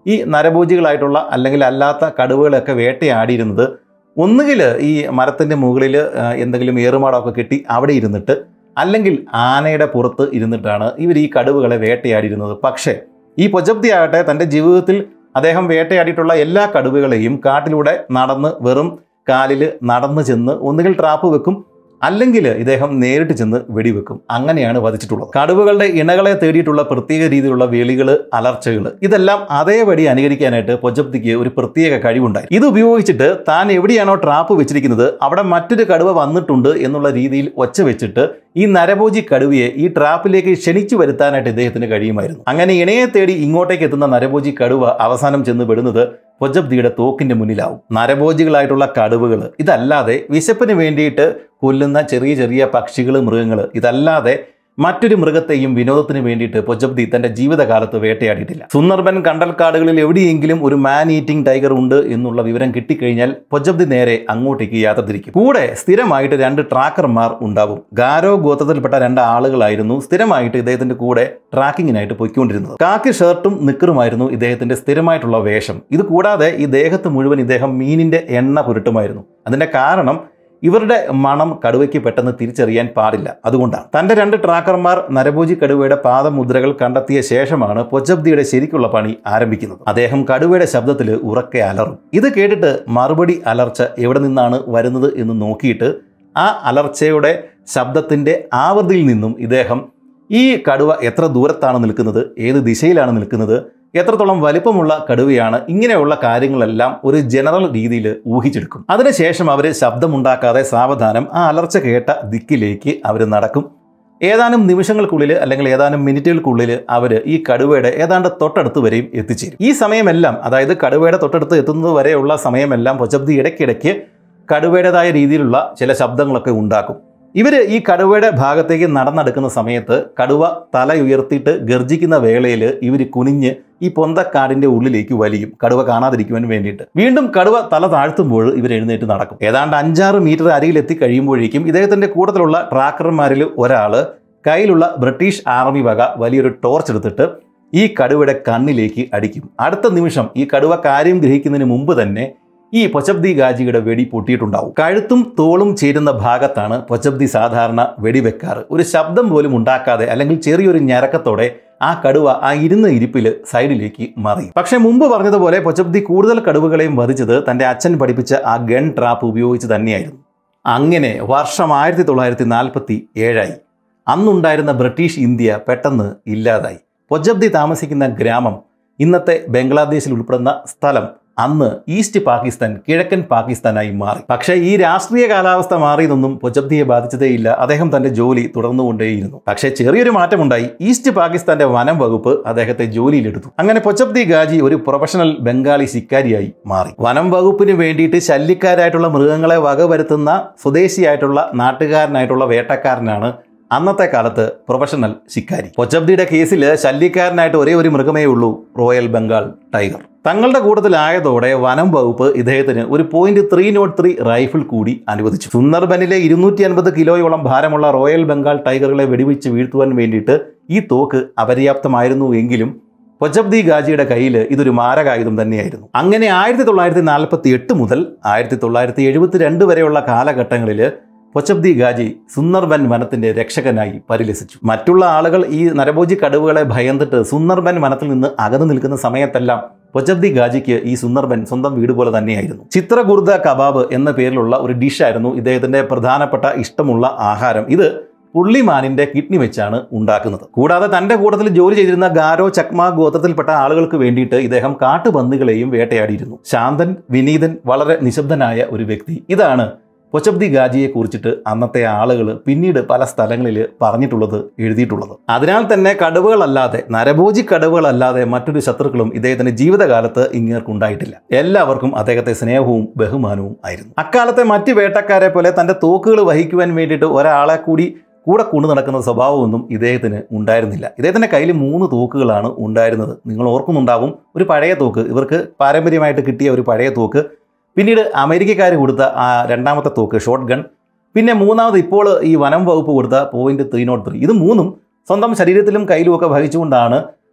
ഈ നരഭോജികളായിട്ടുള്ള അല്ലെങ്കിൽ അല്ലാത്ത കടുവകളൊക്കെ വേട്ടയാടിയിരുന്നത് ഒന്നുകിൽ ഈ മരത്തിൻ്റെ മുകളിൽ ആ, എന്തെങ്കിലും ഏറുമാടമൊക്കെ കെട്ടി അവിടെ ഇരുന്നിട്ട് അല്ലെങ്കിൽ ആനയുടെ പുറത്ത് ഇരുന്നിട്ടാണ് ഇവർ ഈ കടുവകളെ വേട്ടയാടിയിരുന്നത് പക്ഷേ ഈ പൊജബ്ദി ആകട്ടെ തൻ്റെ ജീവിതത്തിൽ അദ്ദേഹം വേട്ടയാടിയിട്ടുള്ള എല്ലാ കടുവകളെയും കാട്ടിലൂടെ നടന്ന് വെറും കാലിൽ നടന്നു ചെന്ന് ഒന്നുകിൽ ട്രാപ്പ് വെക്കും അല്ലെങ്കിൽ ഇദ്ദേഹം നേരിട്ട് ചെന്ന് വെടിവെക്കും അങ്ങനെയാണ് വധിച്ചിട്ടുള്ളത് കടുവകളുടെ ഇണകളെ തേടിയിട്ടുള്ള പ്രത്യേക രീതിയിലുള്ള വേളികൾ അലർച്ചകൾ ഇതെല്ലാം അതേപടി അനുകരിക്കാനായിട്ട് പൊജബ്ദിക്ക് ഒരു പ്രത്യേക കഴിവുണ്ടായി ഇത് ഉപയോഗിച്ചിട്ട് താൻ എവിടെയാണോ ട്രാപ്പ് വെച്ചിരിക്കുന്നത് അവിടെ മറ്റൊരു കടുവ വന്നിട്ടുണ്ട് എന്നുള്ള രീതിയിൽ ഒച്ച വെച്ചിട്ട് ഈ നരഭോജി കടുവയെ ഈ ട്രാപ്പിലേക്ക് ക്ഷണിച്ചു വരുത്താനായിട്ട് ഇദ്ദേഹത്തിന് കഴിയുമായിരുന്നു അങ്ങനെ ഇണയെ തേടി ഇങ്ങോട്ടേക്ക് എത്തുന്ന നരഭോജി കടുവ അവസാനം ചെന്ന് വിടുന്നത് പൊജബ്ദിയുടെ തോക്കിന്റെ മുന്നിലാവും നരഭോജികളായിട്ടുള്ള കടുവകൾ ഇതല്ലാതെ വിശപ്പിന് വേണ്ടിയിട്ട് കൊല്ലുന്ന ചെറിയ ചെറിയ പക്ഷികൾ മൃഗങ്ങൾ ഇതല്ലാതെ മറ്റൊരു മൃഗത്തെയും വിനോദത്തിന് വേണ്ടിയിട്ട് പൊജബ്ദി തന്റെ ജീവിതകാലത്ത് വേട്ടയാടിയിട്ടില്ല സുന്ദർബൻ കണ്ടൽക്കാടുകളിൽ എവിടെയെങ്കിലും ഒരു മാൻ ഈറ്റിംഗ് ടൈഗർ ഉണ്ട് എന്നുള്ള വിവരം കിട്ടിക്കഴിഞ്ഞാൽ പൊജബ്ദി നേരെ അങ്ങോട്ടേക്ക് യാത്ര തിരിക്കും കൂടെ സ്ഥിരമായിട്ട് രണ്ട് ട്രാക്കർമാർ ഉണ്ടാവും ഗാരോ ഗോത്രത്തിൽപ്പെട്ട രണ്ട് ആളുകളായിരുന്നു സ്ഥിരമായിട്ട് ഇദ്ദേഹത്തിന്റെ കൂടെ ട്രാക്കിങ്ങിനായിട്ട് പൊയ്ക്കൊണ്ടിരുന്നത് കാക്കി ഷർട്ടും നിക്കറുമായിരുന്നു ഇദ്ദേഹത്തിന്റെ സ്ഥിരമായിട്ടുള്ള വേഷം ഇത് കൂടാതെ ഈ ദേഹത്ത് മുഴുവൻ ഇദ്ദേഹം മീനിന്റെ എണ്ണ പുരട്ടുമായിരുന്നു അതിന്റെ കാരണം ഇവരുടെ മണം കടുവയ്ക്ക് പെട്ടെന്ന് തിരിച്ചറിയാൻ പാടില്ല അതുകൊണ്ടാണ് തന്റെ രണ്ട് ട്രാക്കർമാർ നരഭോജി കടുവയുടെ പാദമുദ്രകൾ കണ്ടെത്തിയ ശേഷമാണ് പൊച്ചബ്ദിയുടെ ശരിക്കുള്ള പണി ആരംഭിക്കുന്നത് അദ്ദേഹം കടുവയുടെ ശബ്ദത്തിൽ ഉറക്കെ അലറും ഇത് കേട്ടിട്ട് മറുപടി അലർച്ച എവിടെ നിന്നാണ് വരുന്നത് എന്ന് നോക്കിയിട്ട് ആ അലർച്ചയുടെ ശബ്ദത്തിന്റെ ആവൃത്തിയിൽ നിന്നും ഇദ്ദേഹം ഈ കടുവ എത്ര ദൂരത്താണ് നിൽക്കുന്നത് ഏത് ദിശയിലാണ് നിൽക്കുന്നത് എത്രത്തോളം വലിപ്പമുള്ള കടുവയാണ് ഇങ്ങനെയുള്ള കാര്യങ്ങളെല്ലാം ഒരു ജനറൽ രീതിയിൽ ഊഹിച്ചെടുക്കും അതിനുശേഷം അവർ ശബ്ദമുണ്ടാക്കാതെ സാവധാനം ആ അലർച്ച കേട്ട ദിക്കിലേക്ക് അവർ നടക്കും ഏതാനും നിമിഷങ്ങൾക്കുള്ളിൽ അല്ലെങ്കിൽ ഏതാനും മിനിറ്റുകൾക്കുള്ളിൽ അവർ ഈ കടുവയുടെ ഏതാണ്ട് തൊട്ടടുത്ത് വരെയും എത്തിച്ചേരും ഈ സമയമെല്ലാം അതായത് കടുവയുടെ തൊട്ടടുത്ത് എത്തുന്നത് വരെയുള്ള സമയമെല്ലാം പൊച്ചബ്ദി ഇടയ്ക്കിടയ്ക്ക് കടുവയുടേതായ രീതിയിലുള്ള ചില ശബ്ദങ്ങളൊക്കെ ഉണ്ടാക്കും ഇവർ ഈ കടുവയുടെ ഭാഗത്തേക്ക് നടന്നെടുക്കുന്ന സമയത്ത് കടുവ തല ഉയർത്തിയിട്ട് ഗർജിക്കുന്ന വേളയിൽ ഇവർ കുനിഞ്ഞ് ഈ പൊന്തക്കാടിന്റെ ഉള്ളിലേക്ക് വലിയും കടുവ കാണാതിരിക്കുവാൻ വേണ്ടിയിട്ട് വീണ്ടും കടുവ തല താഴ്ത്തുമ്പോൾ ഇവർ എഴുന്നേറ്റ് നടക്കും ഏതാണ്ട് അഞ്ചാറ് മീറ്റർ അരികിലെത്തി കഴിയുമ്പോഴേക്കും ഇദ്ദേഹത്തിന്റെ കൂട്ടത്തിലുള്ള ട്രാക്കർമാരിൽ ഒരാൾ കയ്യിലുള്ള ബ്രിട്ടീഷ് ആർമി വക വലിയൊരു ടോർച്ച് എടുത്തിട്ട് ഈ കടുവയുടെ കണ്ണിലേക്ക് അടിക്കും അടുത്ത നിമിഷം ഈ കടുവ കാര്യം ഗ്രഹിക്കുന്നതിന് മുമ്പ് തന്നെ ഈ പൊച്ചബ്ദി ഗാജിയുടെ വെടി പൊട്ടിയിട്ടുണ്ടാവും കഴുത്തും തോളും ചേരുന്ന ഭാഗത്താണ് പൊച്ചബ്ദി സാധാരണ വെടിവെക്കാറ് ഒരു ശബ്ദം പോലും ഉണ്ടാക്കാതെ അല്ലെങ്കിൽ ചെറിയൊരു ഞരക്കത്തോടെ ആ കടുവ ആ ഇരുന്ന ഇരിപ്പിൽ സൈഡിലേക്ക് മറിയും പക്ഷെ മുമ്പ് പറഞ്ഞതുപോലെ പൊച്ചബ്ദി കൂടുതൽ കടുവകളെയും വധിച്ചത് തന്റെ അച്ഛൻ പഠിപ്പിച്ച ആ ഗൺ ട്രാപ്പ് ഉപയോഗിച്ച് തന്നെയായിരുന്നു അങ്ങനെ വർഷം ആയിരത്തി തൊള്ളായിരത്തി നാൽപ്പത്തി ഏഴായി അന്നുണ്ടായിരുന്ന ബ്രിട്ടീഷ് ഇന്ത്യ പെട്ടെന്ന് ഇല്ലാതായി പൊജബ്ദി താമസിക്കുന്ന ഗ്രാമം ഇന്നത്തെ ബംഗ്ലാദേശിൽ ഉൾപ്പെടുന്ന സ്ഥലം അന്ന് ഈസ്റ്റ് പാകിസ്ഥാൻ കിഴക്കൻ പാകിസ്ഥാനായി മാറി പക്ഷേ ഈ രാഷ്ട്രീയ കാലാവസ്ഥ മാറിയതൊന്നും പൊജബ്ദിയെ ബാധിച്ചതേയില്ല അദ്ദേഹം തന്റെ ജോലി തുടർന്നുകൊണ്ടേയിരുന്നു പക്ഷേ ചെറിയൊരു മാറ്റമുണ്ടായി ഈസ്റ്റ് പാകിസ്ഥാന്റെ വനം വകുപ്പ് അദ്ദേഹത്തെ ജോലിയിലെടുത്തു അങ്ങനെ പൊച്ചബ്ദി ഗാജി ഒരു പ്രൊഫഷണൽ ബംഗാളി ശിക്കാരിയായി മാറി വനം വകുപ്പിന് വേണ്ടിയിട്ട് ശല്യക്കാരായിട്ടുള്ള മൃഗങ്ങളെ വകവരുത്തുന്ന സ്വദേശിയായിട്ടുള്ള നാട്ടുകാരനായിട്ടുള്ള വേട്ടക്കാരനാണ് അന്നത്തെ കാലത്ത് പ്രൊഫഷണൽ ശിക്കാരി പൊച്ചബ്ദിയുടെ കേസിൽ ശല്യക്കാരനായിട്ട് ഒരേ ഒരു മൃഗമേ ഉള്ളൂ റോയൽ ബംഗാൾ ടൈഗർ തങ്ങളുടെ കൂട്ടത്തിലായതോടെ വനം വകുപ്പ് ഇദ്ദേഹത്തിന് ഒരു point three nought three rifle കൂടി അനുവദിച്ചു സുന്ദർബനിലെ ഇരുന്നൂറ്റി അൻപത് കിലോയോളം ഭാരമുള്ള റോയൽ ബംഗാൾ ടൈഗറുകളെ വെടിവെച്ച് വീഴ്ത്തുവാൻ വേണ്ടിയിട്ട് ഈ തോക്ക് അപര്യാപ്തമായിരുന്നു എങ്കിലും പൊജബ്ദി ഗാജിയുടെ കയ്യിൽ ഇതൊരു മാരകായുധം തന്നെയായിരുന്നു അങ്ങനെ ആയിരത്തി തൊള്ളായിരത്തി നാൽപ്പത്തി എട്ട് മുതൽ ആയിരത്തി തൊള്ളായിരത്തി എഴുപത്തി രണ്ട് വരെയുള്ള കാലഘട്ടങ്ങളിൽ പൊച്ചബ്ദി ഗാജി സുന്ദർബൻ വനത്തിന്റെ രക്ഷകനായി പരിലസിച്ചു മറ്റുള്ള ആളുകൾ ഈ നരഭോജി കടുവകളെ ഭയന്നിട്ട് സുന്ദർബൻ വനത്തിൽ നിന്ന് അകന്നു നിൽക്കുന്ന സമയത്തെല്ലാം പൊച്ചബ്ദി ഗാജിക്ക് ഈ സുന്ദർബൻ സ്വന്തം വീട് പോലെ തന്നെയായിരുന്നു ചിത്രഗുർദ കബാബ് എന്ന പേരിലുള്ള ഒരു ഡിഷായിരുന്നു ഇദ്ദേഹത്തിന്റെ പ്രധാനപ്പെട്ട ഇഷ്ടമുള്ള ആഹാരം ഇത് പുള്ളിമാനിന്റെ കിഡ്നി വെച്ചാണ് ഉണ്ടാക്കുന്നത് കൂടാതെ തന്റെ കൂട്ടത്തിൽ ജോലി ചെയ്തിരുന്ന ഗാരോ ചക്മ ഗോത്രത്തിൽപ്പെട്ട ആളുകൾക്ക് വേണ്ടിയിട്ട് ഇദ്ദേഹം കാട്ടുപന്നികളെയും വേട്ടയാടിയിരുന്നു ശാന്തൻ വിനീതൻ വളരെ നിശബ്ദനായ ഒരു വ്യക്തി ഇതാണ് പൊച്ചബ്ദി ഗാജിയെ കുറിച്ചിട്ട് അന്നത്തെ ആളുകൾ പിന്നീട് പല സ്ഥലങ്ങളിൽ പറഞ്ഞിട്ടുള്ളത് എഴുതിയിട്ടുള്ളത് അതിനാൽ തന്നെ കടുവകളല്ലാതെ നരഭോജി കടുവകളല്ലാതെ മറ്റൊരു ശത്രുക്കളും ഇദ്ദേഹത്തിന്റെ ജീവിതകാലത്ത് ഇങ്ങേർക്കുണ്ടായിട്ടില്ല എല്ലാവർക്കും അദ്ദേഹത്തെ സ്നേഹവും ബഹുമാനവും ആയിരുന്നു അക്കാലത്തെ മറ്റ് വേട്ടക്കാരെ പോലെ തന്റെ തോക്കുകൾ വഹിക്കുവാൻ വേണ്ടിയിട്ട് ഒരാളെ കൂടി കൂടെ കൊണ്ടു നടക്കുന്ന സ്വഭാവമൊന്നും ഇദ്ദേഹത്തിന് ഉണ്ടായിരുന്നില്ല ഇദ്ദേഹത്തിന്റെ കയ്യിൽ മൂന്ന് തോക്കുകളാണ് ഉണ്ടായിരുന്നത് നിങ്ങൾ ഓർക്കുന്നുണ്ടാവും ഒരു പഴയ തോക്ക് ഇവർക്ക് പാരമ്പര്യമായിട്ട് കിട്ടിയ ഒരു പഴയ തോക്ക് പിന്നീട് അമേരിക്കക്കാർ കൊടുത്ത ആ രണ്ടാമത്തെ തോക്ക് ഷോട്ട് ഗൺ പിന്നെ മൂന്നാമത് ഇപ്പോൾ ഈ വനം വകുപ്പ് കൊടുത്ത പോയിന്റ് ത്രീ നോട്ട് ത്രീ ഇത് മൂന്നും സ്വന്തം ശരീരത്തിലും കയ്യിലും ഒക്കെ വഹിച്ചുകൊണ്ടാണ്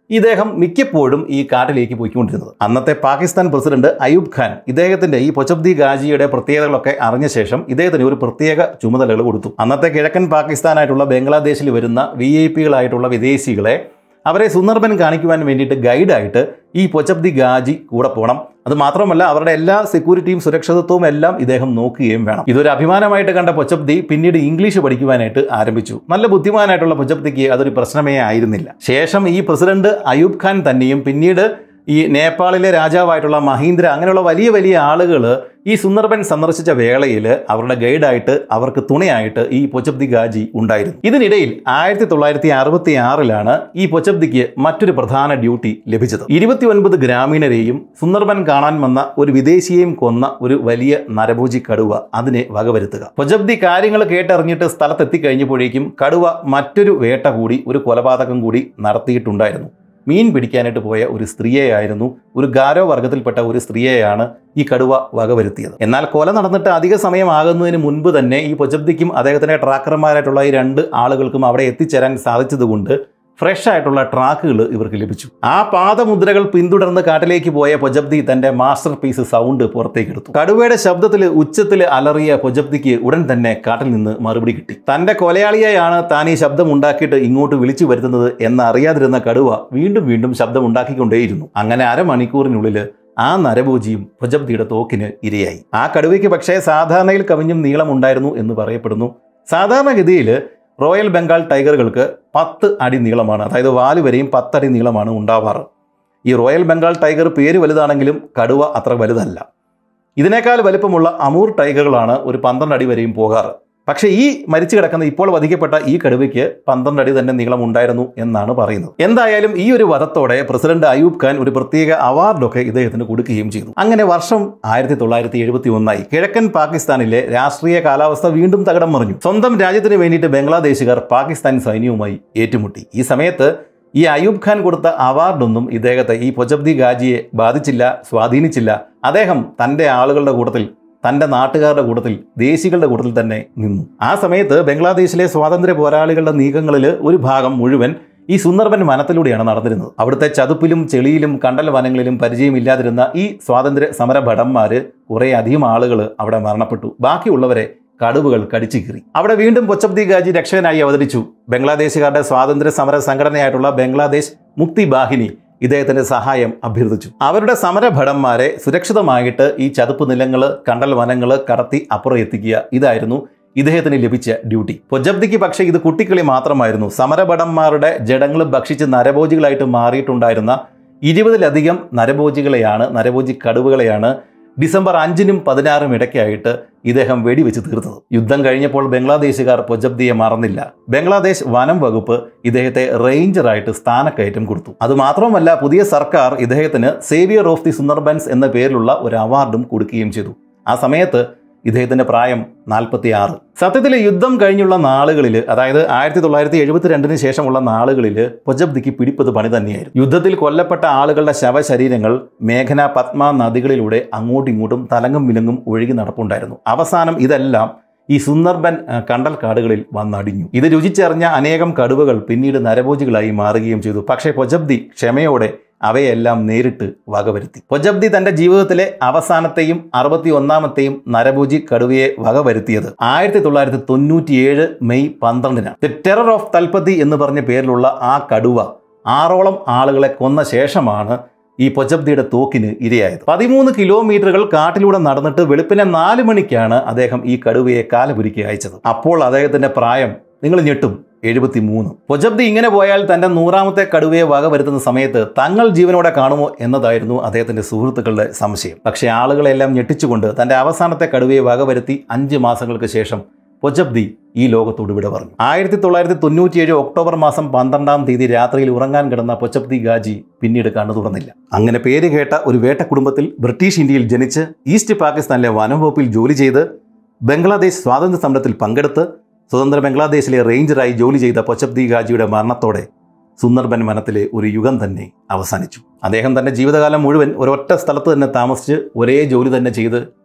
ഇദ്ദേഹം മിക്കപ്പോഴും ഈ കാട്ടിലേക്ക് പോയിക്കൊണ്ടിരുന്നത് അന്നത്തെ പാകിസ്ഥാൻ പ്രസിഡന്റ് അയൂബ് ഖാൻ ഇദ്ദേഹത്തിന്റെ ഈ പൊച്ചബ്ദി ഗാജിയുടെ പ്രത്യേകതകളൊക്കെ അറിഞ്ഞ ശേഷം ഇദ്ദേഹത്തിന് ഒരു പ്രത്യേക ചുമതലകൾ കൊടുത്തു അന്നത്തെ കിഴക്കൻ പാകിസ്ഥാനായിട്ടുള്ള ബംഗ്ലാദേശിൽ വരുന്ന വി ഐ പികളായിട്ടുള്ള വിദേശികളെ അവരെ സുന്ദർബൻ കാണിക്കുവാൻ വേണ്ടിയിട്ട് ഗൈഡായിട്ട് ഈ പൊച്ചബ്ദി ഗാജി കൂടെ പോകണം അത് മാത്രമല്ല അവരുടെ എല്ലാ സെക്യൂരിറ്റിയും സുരക്ഷിതത്വവും എല്ലാം ഇദ്ദേഹം നോക്കുകയും വേണം ഇതൊരു അഭിമാനമായിട്ട് കണ്ട പൊച്ചബ്ദി പിന്നീട് ഇംഗ്ലീഷ് പഠിക്കുവാനായിട്ട് ആരംഭിച്ചു നല്ല ബുദ്ധിമാനായിട്ടുള്ള പൊച്ചബ്ദിക്ക് അതൊരു പ്രശ്നമേ ആയിരുന്നില്ല ശേഷം ഈ പ്രസിഡന്റ് അയൂബ് ഖാൻ തന്നെയും പിന്നീട് ഈ നേപ്പാളിലെ രാജാവായിട്ടുള്ള മഹീന്ദ്ര അങ്ങനെയുള്ള വലിയ വലിയ ആളുകൾ ഈ സുന്ദർബൻ സന്ദർശിച്ച വേളയിൽ അവരുടെ ഗൈഡായിട്ട് അവർക്ക് തുണയായിട്ട് ഈ പൊച്ചബ്ദി ഗാജി ഉണ്ടായിരുന്നു ഇതിനിടയിൽ ആയിരത്തി തൊള്ളായിരത്തി അറുപത്തി ആറിലാണ് ഈ പൊച്ചബ്ദിക്ക് മറ്റൊരു പ്രധാന ഡ്യൂട്ടി ലഭിച്ചത് ഇരുപത്തി ഒൻപത് ഗ്രാമീണരെയും സുന്ദർബൻ കാണാൻ വന്ന ഒരു വിദേശിയെയും കൊന്ന ഒരു വലിയ നരഭോജി കടുവ അതിനെ വകവരുത്തുക പൊച്ചബ്ദി കാര്യങ്ങൾ കേട്ടറിഞ്ഞിട്ട് സ്ഥലത്തെത്തിക്കഴിഞ്ഞപ്പോഴേക്കും കടുവ മറ്റൊരു വേട്ട കൂടി ഒരു കൊലപാതകം കൂടി നടത്തിയിട്ടുണ്ടായിരുന്നു മീൻ പിടിക്കാനായിട്ട് പോയ ഒരു സ്ത്രീയെയായിരുന്നു ഒരു ഗാരോ വർഗത്തിൽപ്പെട്ട ഒരു സ്ത്രീയെയാണ് ഈ കടുവ വകവരുത്തിയത് എന്നാൽ കൊല നടന്നിട്ട് അധിക സമയമാകുന്നതിന് മുൻപ് തന്നെ ഈ പൊജബ്ദിക്കും അദ്ദേഹത്തിന്റെ ട്രാക്കർമാരായിട്ടുള്ള ഈ രണ്ട് ആളുകൾക്കും അവിടെ എത്തിച്ചേരാൻ സാധിച്ചതുകൊണ്ട് ഫ്രഷ് ആയിട്ടുള്ള ട്രാക്കുകൾ ഇവർക്ക് ലഭിച്ചു ആ പാദമുദ്രകൾ പിന്തുടർന്ന് കാട്ടിലേക്ക് പോയ പൊജബ്ദി തന്റെ മാസ്റ്റർ പീസ് സൗണ്ട് പുറത്തേക്ക് എടുത്തു കടുവയുടെ ശബ്ദത്തിൽ ഉച്ചത്തിൽ അലറിയ പൊജബ്ദിക്ക് ഉടൻ തന്നെ കാട്ടിൽ നിന്ന് മറുപടി കിട്ടി തന്റെ കൊലയാളിയെയാണ് താൻ ഈ ശബ്ദം ഉണ്ടാക്കിയിട്ട് ഇങ്ങോട്ട് വിളിച്ചു വരുത്തുന്നത് എന്നറിയാതിരുന്ന കടുവ വീണ്ടും വീണ്ടും ശബ്ദം ഉണ്ടാക്കിക്കൊണ്ടേയിരുന്നു അങ്ങനെ അരമണിക്കൂറിനുള്ളിൽ ആ നരഭോജിയും ഭുജബ്ദിയുടെ തോക്കിന് ഇരയായി ആ കടുവയ്ക്ക് പക്ഷേ സാധാരണയിൽ കവിഞ്ഞും നീളമുണ്ടായിരുന്നു എന്ന് പറയപ്പെടുന്നു സാധാരണഗതിയിൽ റോയൽ ബംഗാൾ ടൈഗറുകൾക്ക് പത്ത് അടി നീളമാണ് അതായത് വാല് വരെയും പത്തടി നീളമാണ് ഉണ്ടാവാറ് ഈ റോയൽ ബംഗാൾ ടൈഗർ പേര് വലുതാണെങ്കിലും കടുവ അത്ര വലുതല്ല ഇതിനേക്കാൾ വലിപ്പമുള്ള അമൂർ ടൈഗറുകളാണ് ഒരു പന്ത്രണ്ട് അടി വരെയും പോകാറ് പക്ഷേ ഈ മരിച്ചു കിടക്കുന്ന ഇപ്പോൾ വധിക്കപ്പെട്ട ഈ കടുവയ്ക്ക് പന്ത്രണ്ട് അടി തന്നെ നീളം ഉണ്ടായിരുന്നു എന്നാണ് പറയുന്നത് എന്തായാലും ഈ ഒരു വധത്തോടെ പ്രസിഡന്റ് അയൂബ് ഖാൻ ഒരു പ്രത്യേക അവാർഡൊക്കെ ഇദ്ദേഹത്തിന് കൊടുക്കുകയും ചെയ്തു അങ്ങനെ വർഷം ആയിരത്തി തൊള്ളായിരത്തി എഴുപത്തി ഒന്നായി കിഴക്കൻ പാകിസ്ഥാനിലെ രാഷ്ട്രീയ കാലാവസ്ഥ വീണ്ടും തകടം മറിഞ്ഞു സ്വന്തം രാജ്യത്തിന് വേണ്ടിയിട്ട് ബംഗ്ലാദേശുകാർ പാകിസ്ഥാൻ സൈന്യവുമായി ഏറ്റുമുട്ടി ഈ സമയത്ത് ഈ അയൂബ് ഖാൻ കൊടുത്ത അവാർഡൊന്നും ഇദ്ദേഹത്തെ ഈ പൊജബ്ദി ഗാജിയെ ബാധിച്ചില്ല സ്വാധീനിച്ചില്ല അദ്ദേഹം തൻ്റെ ആളുകളുടെ കൂട്ടത്തിൽ തൻ്റെ നാട്ടുകാരുടെ കൂട്ടത്തിൽ ദേശികളുടെ കൂട്ടത്തിൽ തന്നെ നിന്നു ആ സമയത്ത് ബംഗ്ലാദേശിലെ സ്വാതന്ത്ര്യ പോരാളികളുടെ നീക്കങ്ങളിൽ ഒരു ഭാഗം മുഴുവൻ ഈ സുന്ദർബൻ വനത്തിലൂടെയാണ് നടന്നിരുന്നത് അവിടുത്തെ ചതുപ്പിലും ചെളിയിലും കണ്ടൽ വനങ്ങളിലും പരിചയമില്ലാതിരുന്ന ഈ സ്വാതന്ത്ര്യ സമര ഭടന്മാര് കുറേ അധികം ആളുകൾ അവിടെ മരണപ്പെട്ടു ബാക്കിയുള്ളവരെ കടുവകൾ കടിച്ചു കീറി അവിടെ വീണ്ടും പൊച്ചബ്ദി ഗാജി രക്ഷകനായി അവതരിച്ചു ബംഗ്ലാദേശുകാരുടെ സ്വാതന്ത്ര്യ സമര സംഘടനയായിട്ടുള്ള ബംഗ്ലാദേശ് മുക്തി ബാഹിനി ഇദ്ദേഹത്തിന്റെ സഹായം അഭ്യർത്ഥിച്ചു അവരുടെ സമരഭടന്മാരെ സുരക്ഷിതമായിട്ട് ഈ ചതുപ്പ് നിലങ്ങൾ കണ്ടൽ വനങ്ങൾ കടത്തി അപ്പുറം എത്തിക്കുക ഇതായിരുന്നു ഇദ്ദേഹത്തിന് ലഭിച്ച ഡ്യൂട്ടി പൊജബ്ദിക്ക് പക്ഷേ ഇത് കുട്ടിക്കളി മാത്രമായിരുന്നു സമരഭടന്മാരുടെ ജഡങ്ങൾ ഭക്ഷിച്ച് നരഭോജികളായിട്ട് മാറിയിട്ടുണ്ടായിരുന്ന ഇരുപതിലധികം നരഭോജികളെയാണ് നരഭോജി കടുവകളെയാണ് ഡിസംബർ അഞ്ചിനും പതിനാറും ഇടയ്ക്കായിട്ട് ഇദ്ദേഹം വെടിവെച്ച് തീർത്തത് യുദ്ധം കഴിഞ്ഞപ്പോൾ ബംഗ്ലാദേശുകാർ പൊജബ്ദിയെ മറന്നില്ല ബംഗ്ലാദേശ് വനം വകുപ്പ് ഇദ്ദേഹത്തെ റേഞ്ചറായിട്ട് സ്ഥാനക്കയറ്റം കൊടുത്തു അതുമാത്രമല്ല പുതിയ സർക്കാർ ഇദ്ദേഹത്തിന് സേവിയർ ഓഫ് ദി സുന്ദർബൻസ് എന്ന പേരിലുള്ള ഒരു അവാർഡും കൊടുക്കുകയും ചെയ്തു ആ സമയത്ത് ഇദ്ദേഹത്തിന്റെ പ്രായം നാൽപ്പത്തി ആറ് സത്യത്തിൽ യുദ്ധം കഴിഞ്ഞുള്ള നാളുകളിൽ അതായത് ആയിരത്തി തൊള്ളായിരത്തി എഴുപത്തിരണ്ടിന് ശേഷമുള്ള നാളുകളിൽ പൊജബ്ദിക്ക് പിടിപ്പത് പണി തന്നെയായിരുന്നു യുദ്ധത്തിൽ കൊല്ലപ്പെട്ട ആളുകളുടെ ശവശരീരങ്ങൾ മേഘന പത്മ നദികളിലൂടെ അങ്ങോട്ടും ഇങ്ങോട്ടും തലങ്ങും വിലങ്ങും ഒഴുകി നടപ്പുണ്ടായിരുന്നു അവസാനം ഇതെല്ലാം ഈ സുന്ദർബൻ അഹ്, കണ്ടൽ കാടുകളിൽ വന്നടിഞ്ഞു ഇത് രുചിച്ചറിഞ്ഞ അനേകം കടുവകൾ പിന്നീട് നരഭോജികളായി മാറുകയും ചെയ്തു പക്ഷേ പൊജബ്ദി ക്ഷമയോടെ അവയെല്ലാം നേരിട്ട് വകവരുത്തി പൊജബ്ദി തന്റെ ജീവിതത്തിലെ അവസാനത്തെയും അറുപത്തി ഒന്നാമത്തെയും നരഭോജി കടുവയെ വകവരുത്തിയത് ആയിരത്തി തൊള്ളായിരത്തി തൊണ്ണൂറ്റിയേഴ് മെയ് പന്ത്രണ്ടിനാണ് ദി ടെറർ ഓഫ് തൽപ്പതി എന്ന് പറഞ്ഞ പേരിലുള്ള ആ കടുവ ആറോളം ആളുകളെ കൊന്ന ശേഷമാണ് ഈ പൊജബ്ദിയുടെ തോക്കിന് ഇരയായത് പതിമൂന്ന് കിലോമീറ്ററുകൾ കാട്ടിലൂടെ നടന്നിട്ട് വെളുപ്പിനെ നാല് മണിക്കാണ് അദ്ദേഹം ഈ കടുവയെ കാലപുരിക്ക് അയച്ചത് അപ്പോൾ അദ്ദേഹത്തിന്റെ പ്രായം നിങ്ങൾ ഞെട്ടും എഴുപത്തി മൂന്ന് പൊജബ്ദി ഇങ്ങനെ പോയാൽ തന്റെ നൂറാമത്തെ കടുവയെ വക വരുത്തുന്ന സമയത്ത് തങ്ങൾ ജീവനോടെ കാണുമോ എന്നതായിരുന്നു അദ്ദേഹത്തിന്റെ സുഹൃത്തുക്കളുടെ സംശയം പക്ഷേ ആളുകളെല്ലാം ഞെട്ടിച്ചുകൊണ്ട് തന്റെ അവസാനത്തെ കടുവയെ വക വരുത്തി അഞ്ച് മാസങ്ങൾക്ക് ശേഷം പൊജബ്ദി ഈ ലോകത്തോട് വിട പറഞ്ഞു ആയിരത്തി തൊള്ളായിരത്തി തൊണ്ണൂറ്റിയേഴ് ഒക്ടോബർ മാസം പന്ത്രണ്ടാം തീയതി രാത്രിയിൽ ഉറങ്ങാൻ കിടന്ന പൊച്ചബ്ദി ഗാജി പിന്നീട് കണ്ണു തുറന്നില്ല അങ്ങനെ പേര് കേട്ട ഒരു വേട്ട കുടുംബത്തിൽ ബ്രിട്ടീഷ് ഇന്ത്യയിൽ ജനിച്ച് ഈസ്റ്റ് പാകിസ്ഥാനിലെ വനംവകുപ്പിൽ ജോലി ചെയ്ത് ബംഗ്ലാദേശ് സ്വാതന്ത്ര്യ സമരത്തിൽ പങ്കെടുത്ത് സ്വതന്ത്ര ബംഗ്ലാദേശിലെ റേഞ്ചറായി ജോലി ചെയ്ത പൊച്ചബ്ദി ഗാജിയുടെ മരണത്തോടെ സുന്ദർബൻ വനത്തിലെ ഒരു യുഗം തന്നെ അവസാനിച്ചു അദ്ദേഹം തന്റെ ജീവിതകാലം മുഴുവൻ ഒരൊറ്റ സ്ഥലത്ത് തന്നെ താമസിച്ച് ഒരേ ജോലി തന്നെ ചെയ്ത്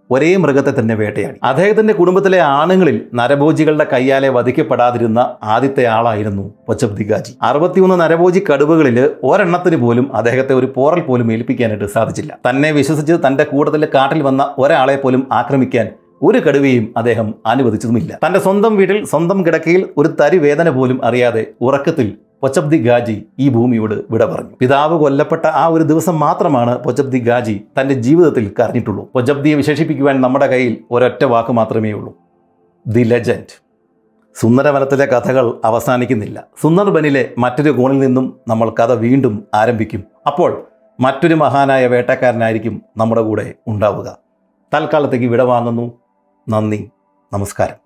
ഒരേ മൃഗത്തെ തന്നെ വേട്ടയാടി അദ്ദേഹത്തിന്റെ കുടുംബത്തിലെ ആണുങ്ങളിൽ നരഭോജികളുടെ കയ്യാലെ വധിക്കപ്പെടാതിരുന്ന ആദ്യത്തെ ആളായിരുന്നു പൊച്ചബ്ദി ഗാജി അറുപത്തിയൊന്ന് നരഭോജി കടുവകളിൽ ഒരെണ്ണത്തിന് പോലും അദ്ദേഹത്തെ ഒരു പോറൽ പോലും ഏൽപ്പിക്കാനായിട്ട് സാധിച്ചില്ല തന്നെ വിശ്വസിച്ച് തന്റെ കൂട്ടത്തിൽ കാട്ടിൽ വന്ന ഒരാളെ പോലും ആക്രമിക്കാൻ ഒരു കടുവയും അദ്ദേഹം അനുവദിച്ചതുമില്ല തന്റെ സ്വന്തം വീട്ടിൽ സ്വന്തം കിടക്കയിൽ ഒരു തരി വേദന പോലും അറിയാതെ ഉറക്കത്തിൽ പൊച്ചബ്ദി ഗാജി ഈ ഭൂമിയോട് വിട പറഞ്ഞു പിതാവ് കൊല്ലപ്പെട്ട ആ ഒരു ദിവസം മാത്രമാണ് പൊച്ചബ്ദി ഗാജി തന്റെ ജീവിതത്തിൽ കരഞ്ഞിട്ടുള്ളൂ പൊച്ചബ്ദിയെ വിശേഷിപ്പിക്കുവാൻ നമ്മുടെ കയ്യിൽ ഒരൊറ്റ വാക്ക് മാത്രമേ ഉള്ളൂ ദി ലെജൻഡ് സുന്ദരവനത്തിലെ കഥകൾ അവസാനിക്കുന്നില്ല സുന്ദർബനിലെ മറ്റൊരു കോണിൽ നിന്നും നമ്മൾ കഥ വീണ്ടും ആരംഭിക്കും അപ്പോൾ മറ്റൊരു മഹാനായ വേട്ടക്കാരനായിരിക്കും നമ്മുടെ കൂടെ ഉണ്ടാവുക തൽക്കാലത്തേക്ക് വിട വാങ്ങുന്നു നന്ദി നമസ്കാരം